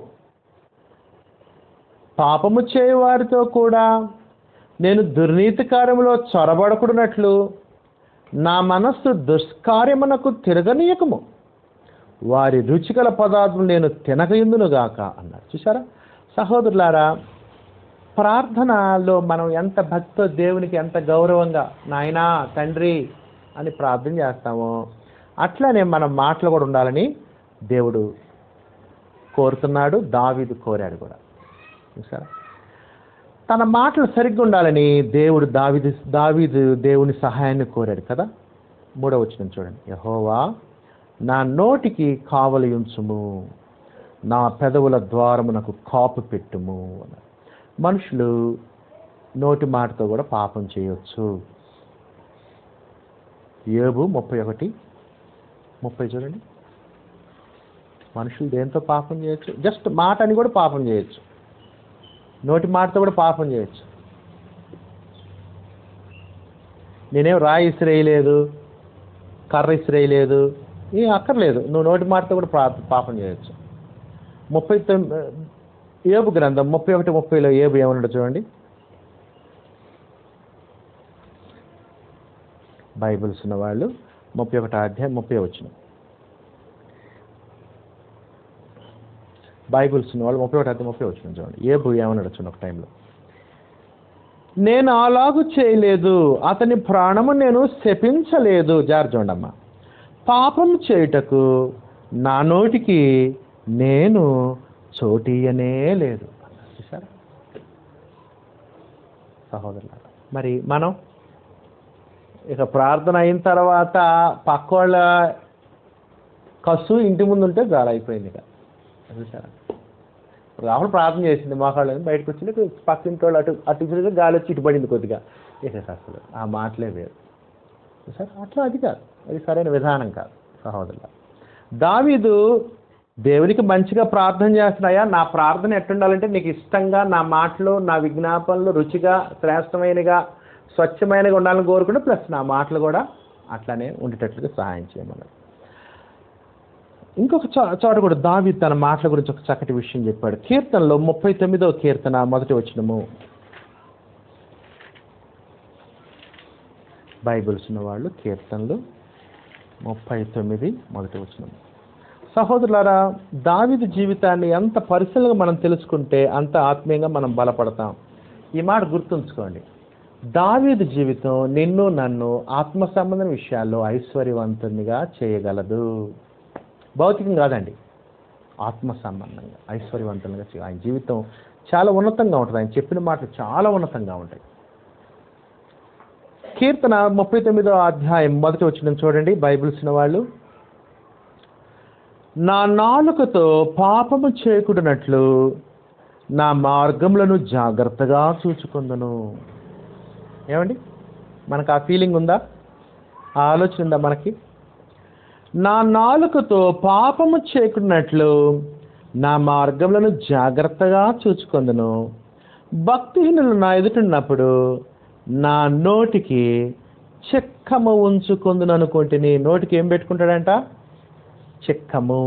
పాపము చేయవారితో కూడా నేను దుర్నీతి కార్యములో చొరబడకుడునట్లు నా మనస్సు దుష్కార్యమునకు తిరగనీయకము వారి రుచికల పదార్థం నేను తినకయుందునుగాక అన్నారు చూసారా సహోదరులారా ప్రార్థనలో మనం ఎంత భక్తితో దేవునికి ఎంత గౌరవంగా నాయనా తండ్రి అని ప్రార్థన చేస్తామో అట్లనే మన మాటలు కూడా ఉండాలని దేవుడు కోరుతున్నాడు దావీదు కోరాడు కూడా చూసారా తన మాటలు సరిగ్గా ఉండాలని దేవుడు దావిది దావీదు దేవుని సహాయాన్ని కోరాడు కదా మూడవ వచ్చిన చూడండి యహోవా నా నోటికి కావలి ఉంచుము నా పెదవుల ద్వారమునకు కాపు పెట్టుము అన్నాడు. మనుషులు నోటి మాటతో కూడా పాపం చేయొచ్చు ఏబు ముప్పై ఒకటి ముప్పై చూడండి మనుషులు దేంతో పాపం చేయొచ్చు జస్ట్ మాట అని కూడా పాపం చేయొచ్చు నోటి మాటతో కూడా పాపం చేయొచ్చు నేనేం రాయి ఇసిరేయలేదు కర్ర ఇసిరేయలేదు ఏం అక్కర్లేదు నువ్వు నోటి మాటతో కూడా పా పాపం చేయొచ్చు ముప్పై తొమ్మిది ఏబు గ్రంథం ముప్పై ఒకటి ముప్పైలో ఏబు ఏమన్నాడు చూడండి బైబిల్స్ ఉన్న వాళ్ళు ముప్పై ఒకటి అధ్యాయం ముప్పై వచ్చిన బైబిల్స్ ఉన్న వాళ్ళు ముప్పై ఒకటి అధ్యాయం ముప్పై వచ్చిన చూడండి ఏబు ఏమన్నాడు చూడండి ఒక టైంలో నేను అలాగు చేయలేదు అతని ప్రాణము నేను శపించలేదు జార్ చూడమ్మా పాపం చేయుటకు నా నోటికి నేను చోటీయనే లేదు చూసారా సహోదరులారా మరి మనం ఇక ప్రార్థన అయిన తర్వాత పక్క వాళ్ళ కసు ఇంటి ముందు ఉంటే చాలా అయిపోయింది ఇక చూసారా రాహుల్ ప్రార్థన చేసింది మోకాళ్ళని బయటకు వచ్చి పక్క ఇంటి వాళ్ళు అటు అటు ఇటుగా గాలి వచ్చి ఇటు పడింది కొద్దిగా ఇక అసలు ఆ మాటలే వేరు సార్ అట్లా అది కాదు అది సరైన విధానం కాదు సహోదరుల దావీదు దేవునికి మంచిగా ప్రార్థన చేస్తున్నాయా నా ప్రార్థన ఎట్టుండాలంటే నీకు ఇష్టంగా నా మాటలు నా విజ్ఞాపనలు రుచిగా శ్రేష్టమైనగా స్వచ్ఛమైనగా ఉండాలని కోరుకుంటే ప్లస్ నా మాటలు కూడా అట్లానే ఉండేటట్లుగా సహాయం చేయమన్నాడు ఇంకొక చో చోట కూడా దావి తన మాటల గురించి ఒక చక్కటి విషయం చెప్పాడు కీర్తనలో ముప్పై తొమ్మిదవ కీర్తన మొదటి వచ్చినము బైబిల్స్ ఉన్న వాళ్ళు కీర్తనలు ముప్పై తొమ్మిది మొదటి వచ్చినము సహోదరులారా దావిది జీవితాన్ని ఎంత పరిశీలనగా మనం తెలుసుకుంటే అంత ఆత్మీయంగా మనం బలపడతాం ఈ మాట గుర్తుంచుకోండి దావీదు జీవితం నిన్ను నన్ను ఆత్మ సంబంధం విషయాల్లో ఐశ్వర్యవంతునిగా చేయగలదు భౌతికం కాదండి ఆత్మ సంబంధంగా ఐశ్వర్యవంతంగా చేయ- ఆయన జీవితం చాలా ఉన్నతంగా ఉంటుంది ఆయన చెప్పిన మాటలు చాలా ఉన్నతంగా ఉంటాయి కీర్తన ముప్పై తొమ్మిదో అధ్యాయం మొదటి వచ్చిన చూడండి బైబిల్స్ ఉన్న వాళ్ళు నా నాలుకతో పాపము చేకుడినట్లు నా మార్గములను జాగ్రత్తగా చూచుకుందును ఏమండి మనకు ఆ ఫీలింగ్ ఉందా ఆ ఆలోచన ఉందా మనకి నా నాలుకతో పాపము చేకుడినట్లు నా మార్గములను జాగ్రత్తగా చూచుకుందును భక్తిహీనులు నా ఎదుటిన్నప్పుడు నా నోటికి చెక్కము ఉంచుకుందును అనుకుంటే నోటికి ఏం పెట్టుకుంటాడంట చెక్కము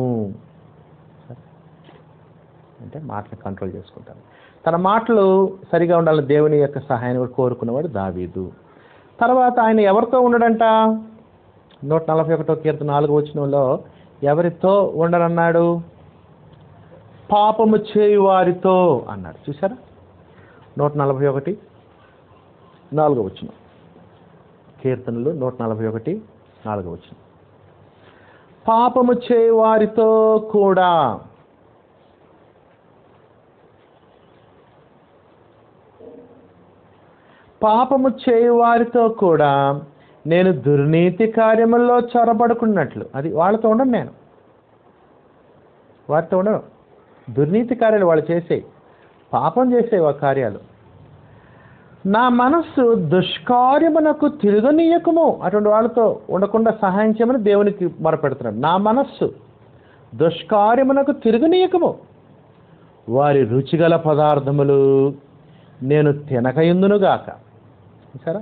అంటే మాటలు కంట్రోల్ చేసుకుంటాను తన మాటలు సరిగా ఉండాలని దేవుని యొక్క సహాయాన్ని కూడా కోరుకున్నవాడు దావీదు తర్వాత ఆయన ఎవరితో ఉండడంట నూట నలభై ఒకటో కీర్తన నాలుగు వచనంలో ఎవరితో ఉండనన్నాడు పాపము చేయు వారితో అన్నాడు చూసారా నూట నలభై ఒకటి నాలుగో వచ్చిన కీర్తనలు నూట నలభై ఒకటి నాలుగో వచ్చిన పాపము చేయు వారితో కూడా పాపము చేయు వారితో కూడా నేను దుర్నీతి కార్యముల్లో చొరబడుకున్నట్లు అది వాళ్ళతో ఉండను నేను వారితో ఉండను దుర్నీతి కార్యాలు వాళ్ళు చేసే పాపం చేసే ఆ కార్యాలు నా మనస్సు దుష్కార్యమునకు తిరగనీయకము అటువంటి వాళ్ళతో ఉండకుండా సహాయం చేయమని దేవునికి మొరపెడుతున్నాడు నా మనస్సు దుష్కార్యమునకు తిరగనీయకము వారి రుచిగల పదార్థములు నేను తినకయుందునుగాక చూసారా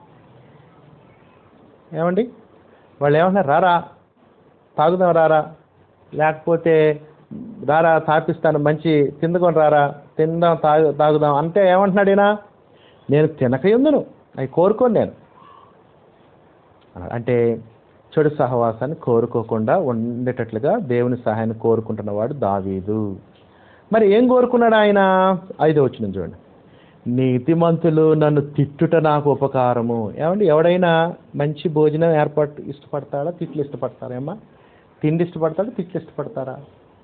ఏమండి వాళ్ళు ఏమంటున్నారు రారా తాగుదాం రారా లేకపోతే రారా తాపిస్తాను మంచి తిందుకొని రారా తిందాం తాగు తాగుదాం అంటే ఏమంటున్నాడు ఈయన నేను తినకయుందును అవి కోరుకోను నేను అన్నాడు. అంటే చెడు సహవాసాన్ని కోరుకోకుండా ఉండేటట్లుగా దేవుని సహాయాన్ని కోరుకుంటున్నవాడు దావీదు మరి ఏం కోరుకున్నాడు ఆయన ఐదో వచ్చిన చూడండి నీతిమంతులు నన్ను తిట్టుట నాకు ఉపకారము ఏమండి ఎవడైనా మంచి భోజనం ఏర్పాటు ఇష్టపడతాడా తిట్లు ఇష్టపడతారా ఏమ్మా తిండి ఇష్టపడతాడా తిట్లు ఇష్టపడతారా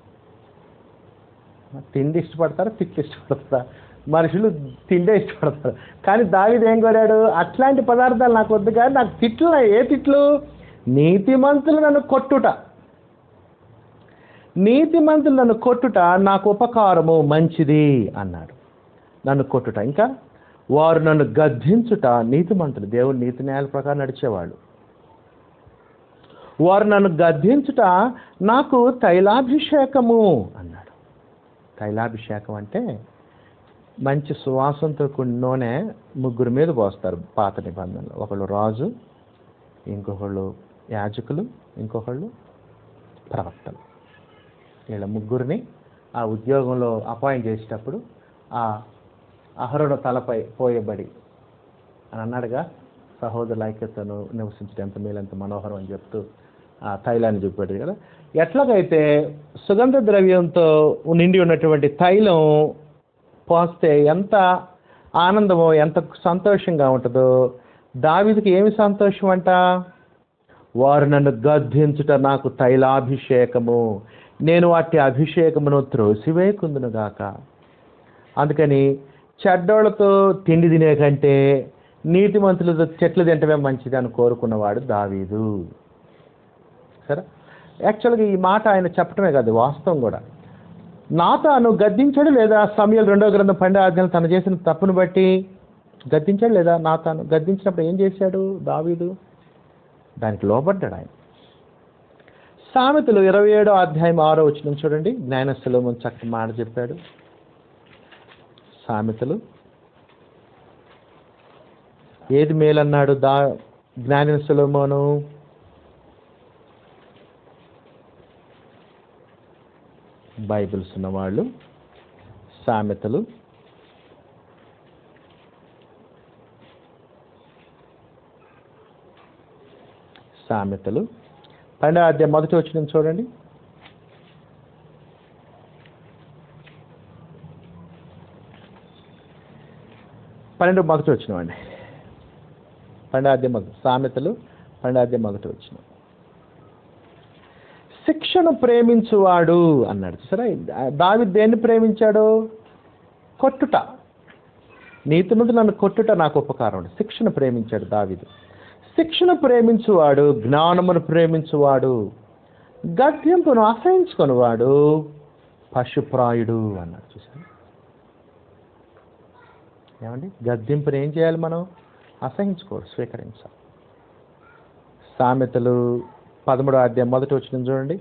తిండి ఇష్టపడతారా తిట్లు ఇష్టపడతారా మనుషులు తిండే ఇష్టపడతారు కానీ దావిది ఏం కోరాడు అట్లాంటి పదార్థాలు నాకు వద్దు కానీ నాకు తిట్లు ఏ తిట్లు నీతిమంతులు నన్ను కొట్టుట నీతిమంతులు నన్ను కొట్టుట నాకు ఉపకారము మంచిది అన్నాడు నన్ను కొట్టుట ఇంకా వారు నన్ను గద్దించుట నీతిమంతులు దేవుడు నీతి న్యాయాల ప్రకారం నడిచేవాళ్ళు వారు నన్ను గద్దించుట నాకు తైలాభిషేకము అన్నాడు తైలాభిషేకం అంటే మంచి సువాసనతో కూడిన నూనె ముగ్గురు మీద పోస్తారు పాత నిబంధనలు ఒకళ్ళు రాజు ఇంకొకళ్ళు యాజకులు ఇంకొకళ్ళు ప్రవక్తలు వీళ్ళ ముగ్గురిని ఆ ఉద్యోగంలో అపాయింట్ చేసేటప్పుడు ఆ అహరుణ తలపై పోయబడి అని అన్నాడుగా సహోదరుల ఐక్యతను నివసించడం ఎంత మేలు ఎంత మనోహరం అని చెప్తూ ఆ తైలాన్ని చూపాడు కదా ఎట్లాగైతే సుగంధ ద్రవ్యంతో నిండి ఉన్నటువంటి తైలం పోస్తే ఎంత ఆనందమో ఎంత సంతోషంగా ఉంటుందో దావిదికి ఏమి సంతోషం అంట వారు నన్ను గద్దించుట నాకు తైలాభిషేకము నేను వాటి అభిషేకమును త్రోసివేయకుందును గాక అందుకని చెడ్డోళ్ళతో తిండి తినే కంటే నీతిమంతులతో చెట్లు తింటమే మంచిది అని కోరుకున్నవాడు దావీదు సరే యాక్చువల్గా ఈ మాట ఆయన చెప్పటమే కాదు వాస్తవం కూడా నాతాను గద్దించాడు లేదా సమయాలు రెండో గ్రంథం పండే ఆజ్ఞలు తను చేసిన తప్పును బట్టి గద్దించాడు లేదా నాతాను గద్దించినప్పుడు ఏం చేశాడు దావీదు దానికి లోబడ్డాడు ఆయన సామెతలు ఇరవై ఏడో అధ్యాయం ఆరో వచ్చిన చూడండి జ్ఞానస్థలం చక్కటి మాట చెప్పాడు సామెతలు ఏది మేలన్నాడు దా జ్ఞాని సులోమోను బైబిల్స్ ఉన్నవాళ్ళు సామెతలు సామెతలు పన్నెండో అధ్యాయం మొదటి వచ్చిన చూడండి పన్నెండు మొదటి వచ్చిన అండి పన్నెండు అధ్యాయం మొదటి సామెతలు పన్నెండు అధ్యాయం మొదటి వచ్చిన శిక్షను ప్రేమించువాడు అన్నాడు సరే దావి దేన్ని ప్రేమించాడు కొట్టుట నీతి నుండి నన్ను కొట్టుట నాకు ఉపకారం శిక్షను ప్రేమించాడు దావిదు శిక్షణ ప్రేమించువాడు జ్ఞానమును ప్రేమించువాడు గద్యంపును అసహించుకునివాడు పశుప్రాయుడు అన్నాడు చూసారు ఏమండి గద్దింపుని ఏం చేయాలి మనం అసహించుకోడు స్వీకరించాలి సామెతలు పదమూడో అధ్యాయం మొదటి వచ్చిన చూడండి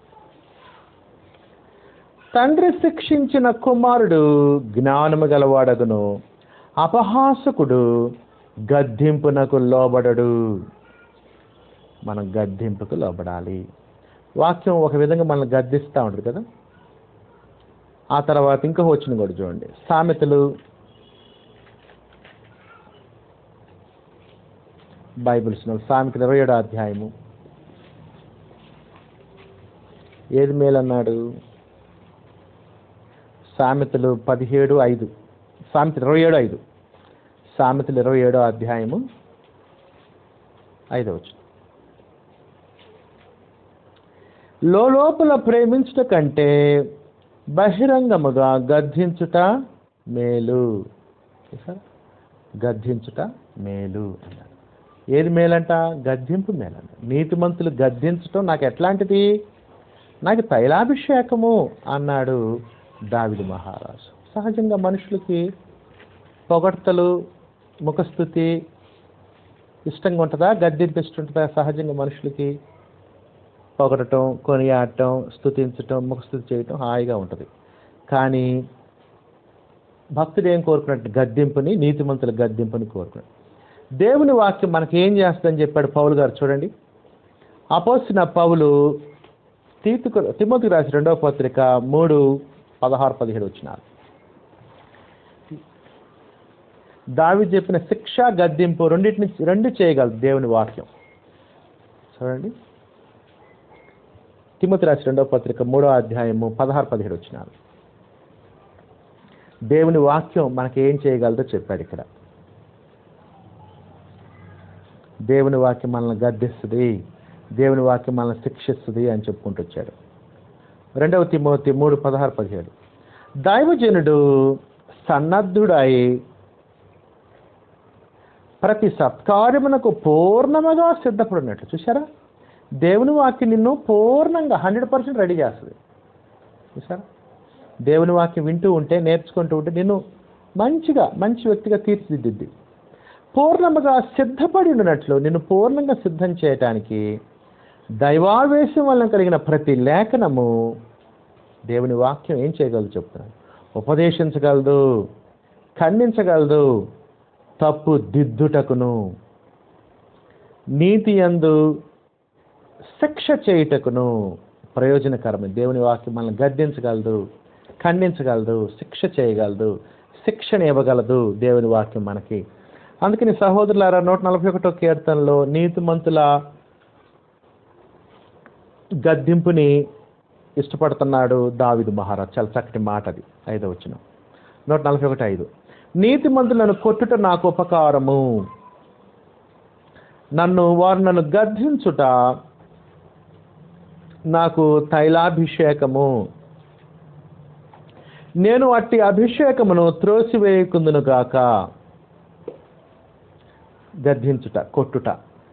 తండ్రి శిక్షించిన కుమారుడు జ్ఞానము గలవాడగును అపహాసకుడు గద్దింపునకు లోబడడు మనం గద్దింపుకు లోబడాలి వాక్యం ఒక విధంగా మనల్ని గద్దిస్తూ ఉంటుంది కదా ఆ తర్వాత ఇంకో వచ్చిన కూడా చూడండి సామెతలు బైబిల్స్ సామెతలు ఇరవై ఏడో అధ్యాయము ఏది మేలన్నాడు సామెతలు పదిహేడు ఐదు సామెతలు ఇరవై ఏడు ఐదు సామెతలు ఇరవై ఏడో అధ్యాయము ఐదవచ్చు లోపల ప్రేమించుట కంటే బహిరంగముగా గద్దించుట మేలు చూసారా గద్దించుట మేలు అన్నాడు ఏది మేలంట గద్దింపు మేలంట నీతిమంతులు గద్దించటం నాకు ఎట్లాంటిది నాకు తైలాభిషేకము అన్నాడు దావిది మహారాజు సహజంగా మనుషులకి పొగడ్తలు ముఖస్థుతి ఇష్టంగా ఉంటుందా గద్దెంపు ఇష్టం ఉంటుందా సహజంగా మనుషులకి పొగడటం కొనియాడటం స్తుతించటం ముఖస్థుతి చేయటం హాయిగా ఉంటుంది కానీ భక్తుడు ఏం కోరుకున్నట్టు గద్దెంపుని నీతిమంతుల గద్దెంపుని కోరుకున్నాడు దేవుని వాక్యం మనకి ఏం చేస్తుందని చెప్పాడు పౌలు గారు చూడండి అపోసిన పౌలు తీతుకు తిమ్మతికి రాసి రెండవ పత్రిక మూడు పదహారు పదిహేడు వచ్చినారు దావి చెప్పిన శిక్ష గద్దింపు రెండింటిని రెండు చేయగలదు దేవుని వాక్యం చూడండి తిమ్మతి రాసి రెండవ పత్రిక మూడో అధ్యాయము పదహారు పదిహేడు వచ్చినారు దేవుని వాక్యం మనకి ఏం చేయగలదో చెప్పాడు ఇక్కడ దేవుని వాక్యం మనల్ని గద్దిస్తుంది దేవుని వాక్యం మనల్ని శిక్షిస్తుంది అని చెప్పుకుంటూ వచ్చాడు రెండవ తిమోతి మూడు పదహారు పదిహేడు దైవజనుడు సన్నద్ధుడై ప్రతి సత్కార్యమునకు పూర్ణముగా సిద్ధపడినట్లు చూసారా దేవుని వాక్యం నిన్ను పూర్ణంగా హండ్రెడ్ పర్సెంట్ రెడీ చేస్తుంది చూసారా దేవుని వాక్యం వింటూ ఉంటే నేర్చుకుంటూ ఉంటే నిన్ను మంచిగా మంచి వ్యక్తిగా తీర్చిదిద్దిద్ది పూర్ణముగా సిద్ధపడి ఉన్నట్లు నిన్ను పూర్ణంగా సిద్ధం చేయటానికి దైవావేశం వలన కలిగిన ప్రతి లేఖనము దేవుని వాక్యం ఏం చేయగలదు చెప్తున్నాను ఉపదేశించగలదు ఖండించగలదు తప్పు దిద్దుటకును నీతి యందు శిక్ష చేయుటకును ప్రయోజనకరమే దేవుని వాక్యం మనల్ని గద్దించగలదు ఖండించగలదు శిక్ష చేయగలదు శిక్షణ ఇవ్వగలదు దేవుని వాక్యం మనకి అందుకని సహోదరులారా నూట నలభై ఒకటో కీర్తనలో నీతిమంతుల గద్దింపుని ఇష్టపడుతున్నాడు దావిదు మహారాజ్ చాలా చక్కటి మాట అది ఐదో వచ్చిన నూట నలభై ఒకటి ఐదు నీతిమంతులను కొట్టుట నాకు ఉపకారము నన్ను వారు నన్ను గద్దించుట నాకు తైలాభిషేకము నేను అట్టి అభిషేకమును త్రోసివేయకుందును గాక గద్దించుట కొట్టుట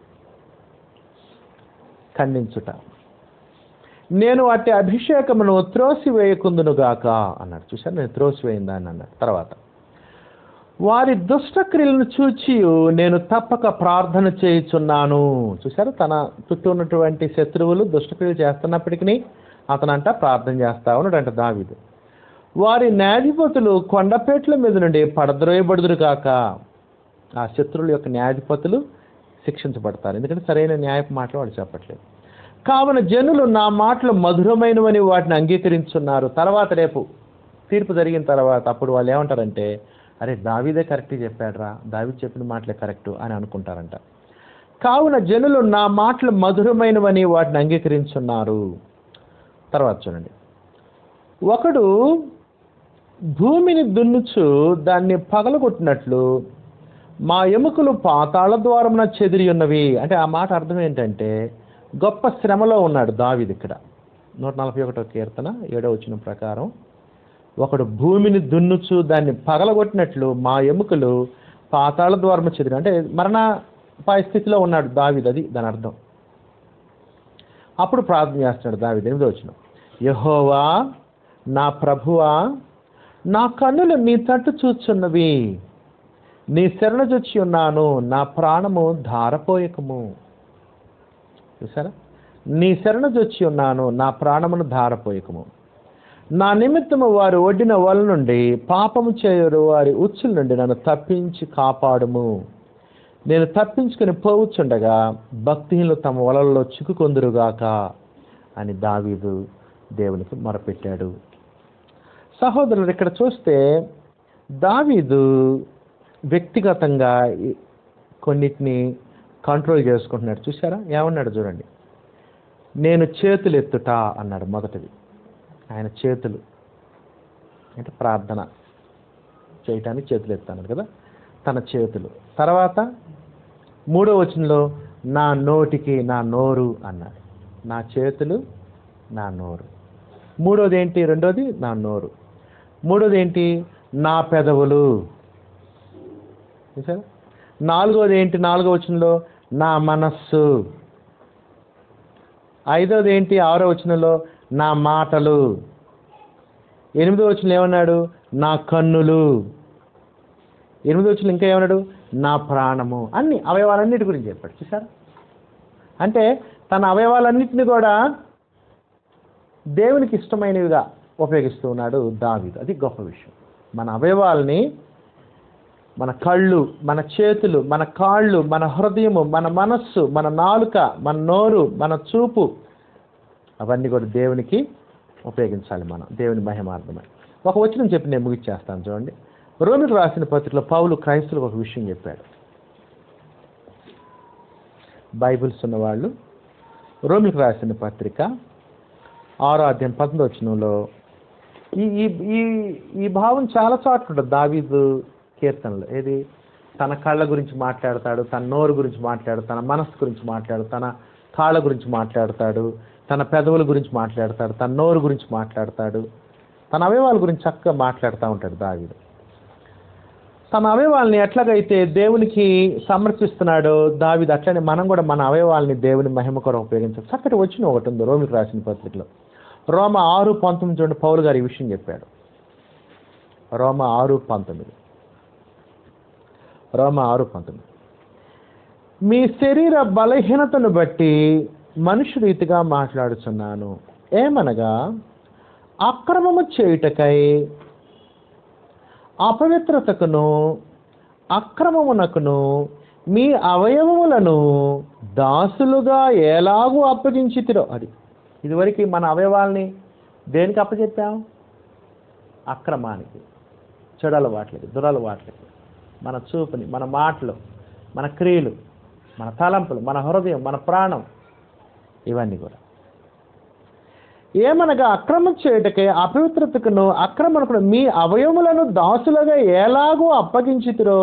ఖండించుట నేను అట్టి అభిషేకమును త్రోసివేయకుందును గాక అన్నాడు చూశాను నేను త్రోసివేయిందా అని అన్నాడు తర్వాత వారి దుష్టక్రియలను చూచి నేను తప్పక ప్రార్థన చేయుచున్నాను చూసారు తన చుట్టూ ఉన్నటువంటి శత్రువులు దుష్టక్రియలు చేస్తున్నప్పటికీ అతనంట ప్రార్థన చేస్తా ఉన్నాడంట దావీదు వారి న్యాధిపతులు కొండపేట్ల మీద నుండి పడద్రోయబడుదురు కాక ఆ శత్రువుల యొక్క న్యాయాధిపతులు శిక్షించబడతారు ఎందుకంటే సరైన న్యాయపు మాటలు వాడు చెప్పట్లేదు కావున జనులు నా మాటలు మధురమైనవని వాటిని అంగీకరించున్నారు తర్వాత రేపు తీర్పు జరిగిన తర్వాత అప్పుడు వాళ్ళు ఏమంటారంటే అరే దావీదే కరెక్ట్ చెప్పాడురా దావీద్ చెప్పిన మాటలే కరెక్ట్ అని అనుకుంటారంట కావున జనులు నా మాటలు మధురమైనవని వాటిని అంగీకరించున్నారు తర్వాత చూడండి ఒకడు భూమిని దున్నుచు దాన్ని పగలగొట్టినట్లు మా ఎముకలు పాతాళ ద్వారమున చెదిరి ఉన్నవి అంటే ఆ మాట అర్థం ఏంటంటే గొప్ప శ్రమలో ఉన్నాడు దావిది ఇక్కడ నూట నలభై ఒకటో కీర్తన ఏడో వచ్చిన ప్రకారం ఒకడు భూమిని దున్నుచు దాన్ని పగలగొట్టినట్లు మా ఎముకలు పాతాళ ద్వారము చెదిరి అంటే మరణాపాయ స్థితిలో ఉన్నాడు దావిది అది దాని అర్థం అప్పుడు ప్రార్థన చేస్తున్నాడు దావిది ఎనిమిదో వచ్చిన యహోవా నా ప్రభువా నా కన్నులు నీ తట్టు చూచున్నవి నీ శరణజొచ్చి ఉన్నాను నా ప్రాణము ధారపోయకము చూసారా నీ శరణజొచ్చి ఉన్నాను నా ప్రాణమును ధారపోయకము నా నిమిత్తము వారు ఒడ్డిన వల నుండి పాపము చేయరు వారి ఉచ్చుల నుండి నన్ను తప్పించి కాపాడుము నేను తప్పించుకుని పోవచ్చుండగా భక్తిహీనులు తమ వలల్లో చిక్కుకొందురుగాక అని దావీదు దేవునికి మొరపెట్టాడు సహోదరులు ఇక్కడ చూస్తే దావీదు వ్యక్తిగతంగా ఈ- కొన్నిటిని కంట్రోల్ చేసుకుంటున్నాడు చూసారా ఏమన్నాడు చూడండి నేను చేతులు ఎత్తుట అన్నాడు మొదటిది ఆయన చేతులు అంటే ప్రార్థన చేయటానికి చేతులు ఎత్తాను కదా తన చేతులు తర్వాత మూడో వచనంలో నా నోటికి నా నోరు అన్నాడు నా చేతులు నా నోరు మూడోది ఏంటి రెండోది నా నోరు మూడోది ఏంటి నా పెదవులు చూసారా నాలుగోది ఏంటి నాలుగో వచనంలో నా మనస్సు ఐదోది ఏంటి ఆరో వచనంలో నా మాటలు ఎనిమిదో వచనంలో ఏమన్నాడు నా కన్నులు ఎనిమిదో వచనంలో ఇంకా ఏమన్నాడు నా ప్రాణము అన్ని అవయవాలన్నిటి గురించి చెప్పాడు చూసారా అంటే తన అవయవాలన్నిటిని కూడా దేవునికి ఇష్టమైనవిగా ఉపయోగిస్తూ ఉన్నాడు దావీదు అది గొప్ప విషయం మన అవయవాల్ని మన కళ్ళు మన చేతులు మన కాళ్ళు మన హృదయము మన మనస్సు మన నాలుక మన నోరు మన చూపు అవన్నీ కూడా దేవునికి ఉపయోగించాలి మనం దేవుని మహిమార్థమై ఒక వచనం చెప్పి నేను ముగిచ్చేస్తాను చూడండి రోమిలకు రాసిన పత్రికలో పౌలు క్రైస్తులకు ఒక విషయం చెప్పాడు బైబిల్స్ ఉన్నవాళ్ళు రోమిలకు రాసిన పత్రిక ఆరో అధ్యాయం పంతొమ్మిది వచనంలో ఈ ఈ ఈ ఈ భావం చాలా చోట్ల ఉంటుంది దావీదు కీర్తనలో ఏది తన కళ్ళ గురించి మాట్లాడతాడు తన నోరు గురించి మాట్లాడు తన మనస్సు గురించి మాట్లాడు తన కాళ్ళ గురించి మాట్లాడతాడు తన పెదవుల గురించి మాట్లాడతాడు తన నోరు గురించి మాట్లాడతాడు తన అవయవాల గురించి చక్కగా మాట్లాడుతూ ఉంటాడు దావీదు తన అవయవాల్ని ఎట్లాగైతే దేవునికి సమర్పిస్తున్నాడో దావిది అట్లనే మనం కూడా మన అవయవాల్ని దేవుని మహిమ కొరకు ఉపయోగించాలి చక్కటి వచ్చిన ఒకటి ఉంది రోమికి రాసిన పత్రికలో రోమ ఆరు పంతొమ్మిది చూడండి పౌలు గారు ఈ విషయం చెప్పాడు రోమ ఆరు పంతొమ్మిది రోమ ఆరు పంతొమ్మిది మీ శరీర బలహీనతను బట్టి మనుషు రీతిగా మాట్లాడుచున్నాను ఏమనగా అక్రమము చేయుటకై అపవిత్రతకును అక్రమమునకును మీ అవయవములను దాసులుగా ఎలాగూ అప్పగించితిరో అది ఇదివరకు మన అవయవాల్ని దేనికి అప్పచెప్పాం అక్రమానికి చెడు అలవాట్లకి దురలవాట్లకి మన చూపుని మన మాటలు మన క్రియలు మన తలంపులు మన హృదయం మన ప్రాణం ఇవన్నీ కూడా ఏమనగా అక్రమం చేయుటకే అపవిత్రతకును అక్రమణకును మీ అవయములను దాసులుగా ఎలాగో అప్పగించితిరో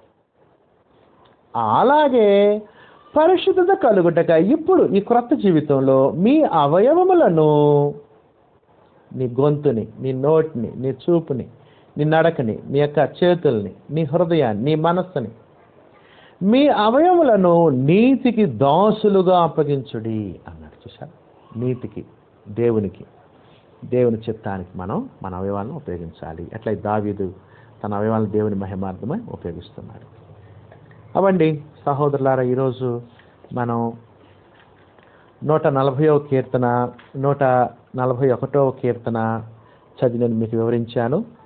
అలాగే పరిశుద్ధత కలుగుటక ఇప్పుడు ఈ క్రొత్త జీవితంలో మీ అవయవములను నీ గొంతుని నీ నోటిని నీ చూపుని నీ నడకని నీ యొక్క చేతుల్ని నీ హృదయాన్ని నీ మనస్సుని మీ అవయములను నీతికి దాసులుగా అప్పగించుడి అన్నాడు చూసారు నీతికి దేవునికి దేవుని చిత్తానికి మనం మన అవయవాలను ఉపయోగించాలి అట్లా దావీదు తన అవయవాలను దేవుని మహిమార్థమై ఉపయోగిస్తున్నాడు అవండి సహోదరులారా ఈరోజు మనం నూట నలభైవ కీర్తన నూట నలభై ఒకటవ కీర్తన చదివి నేను మీకు వివరించాను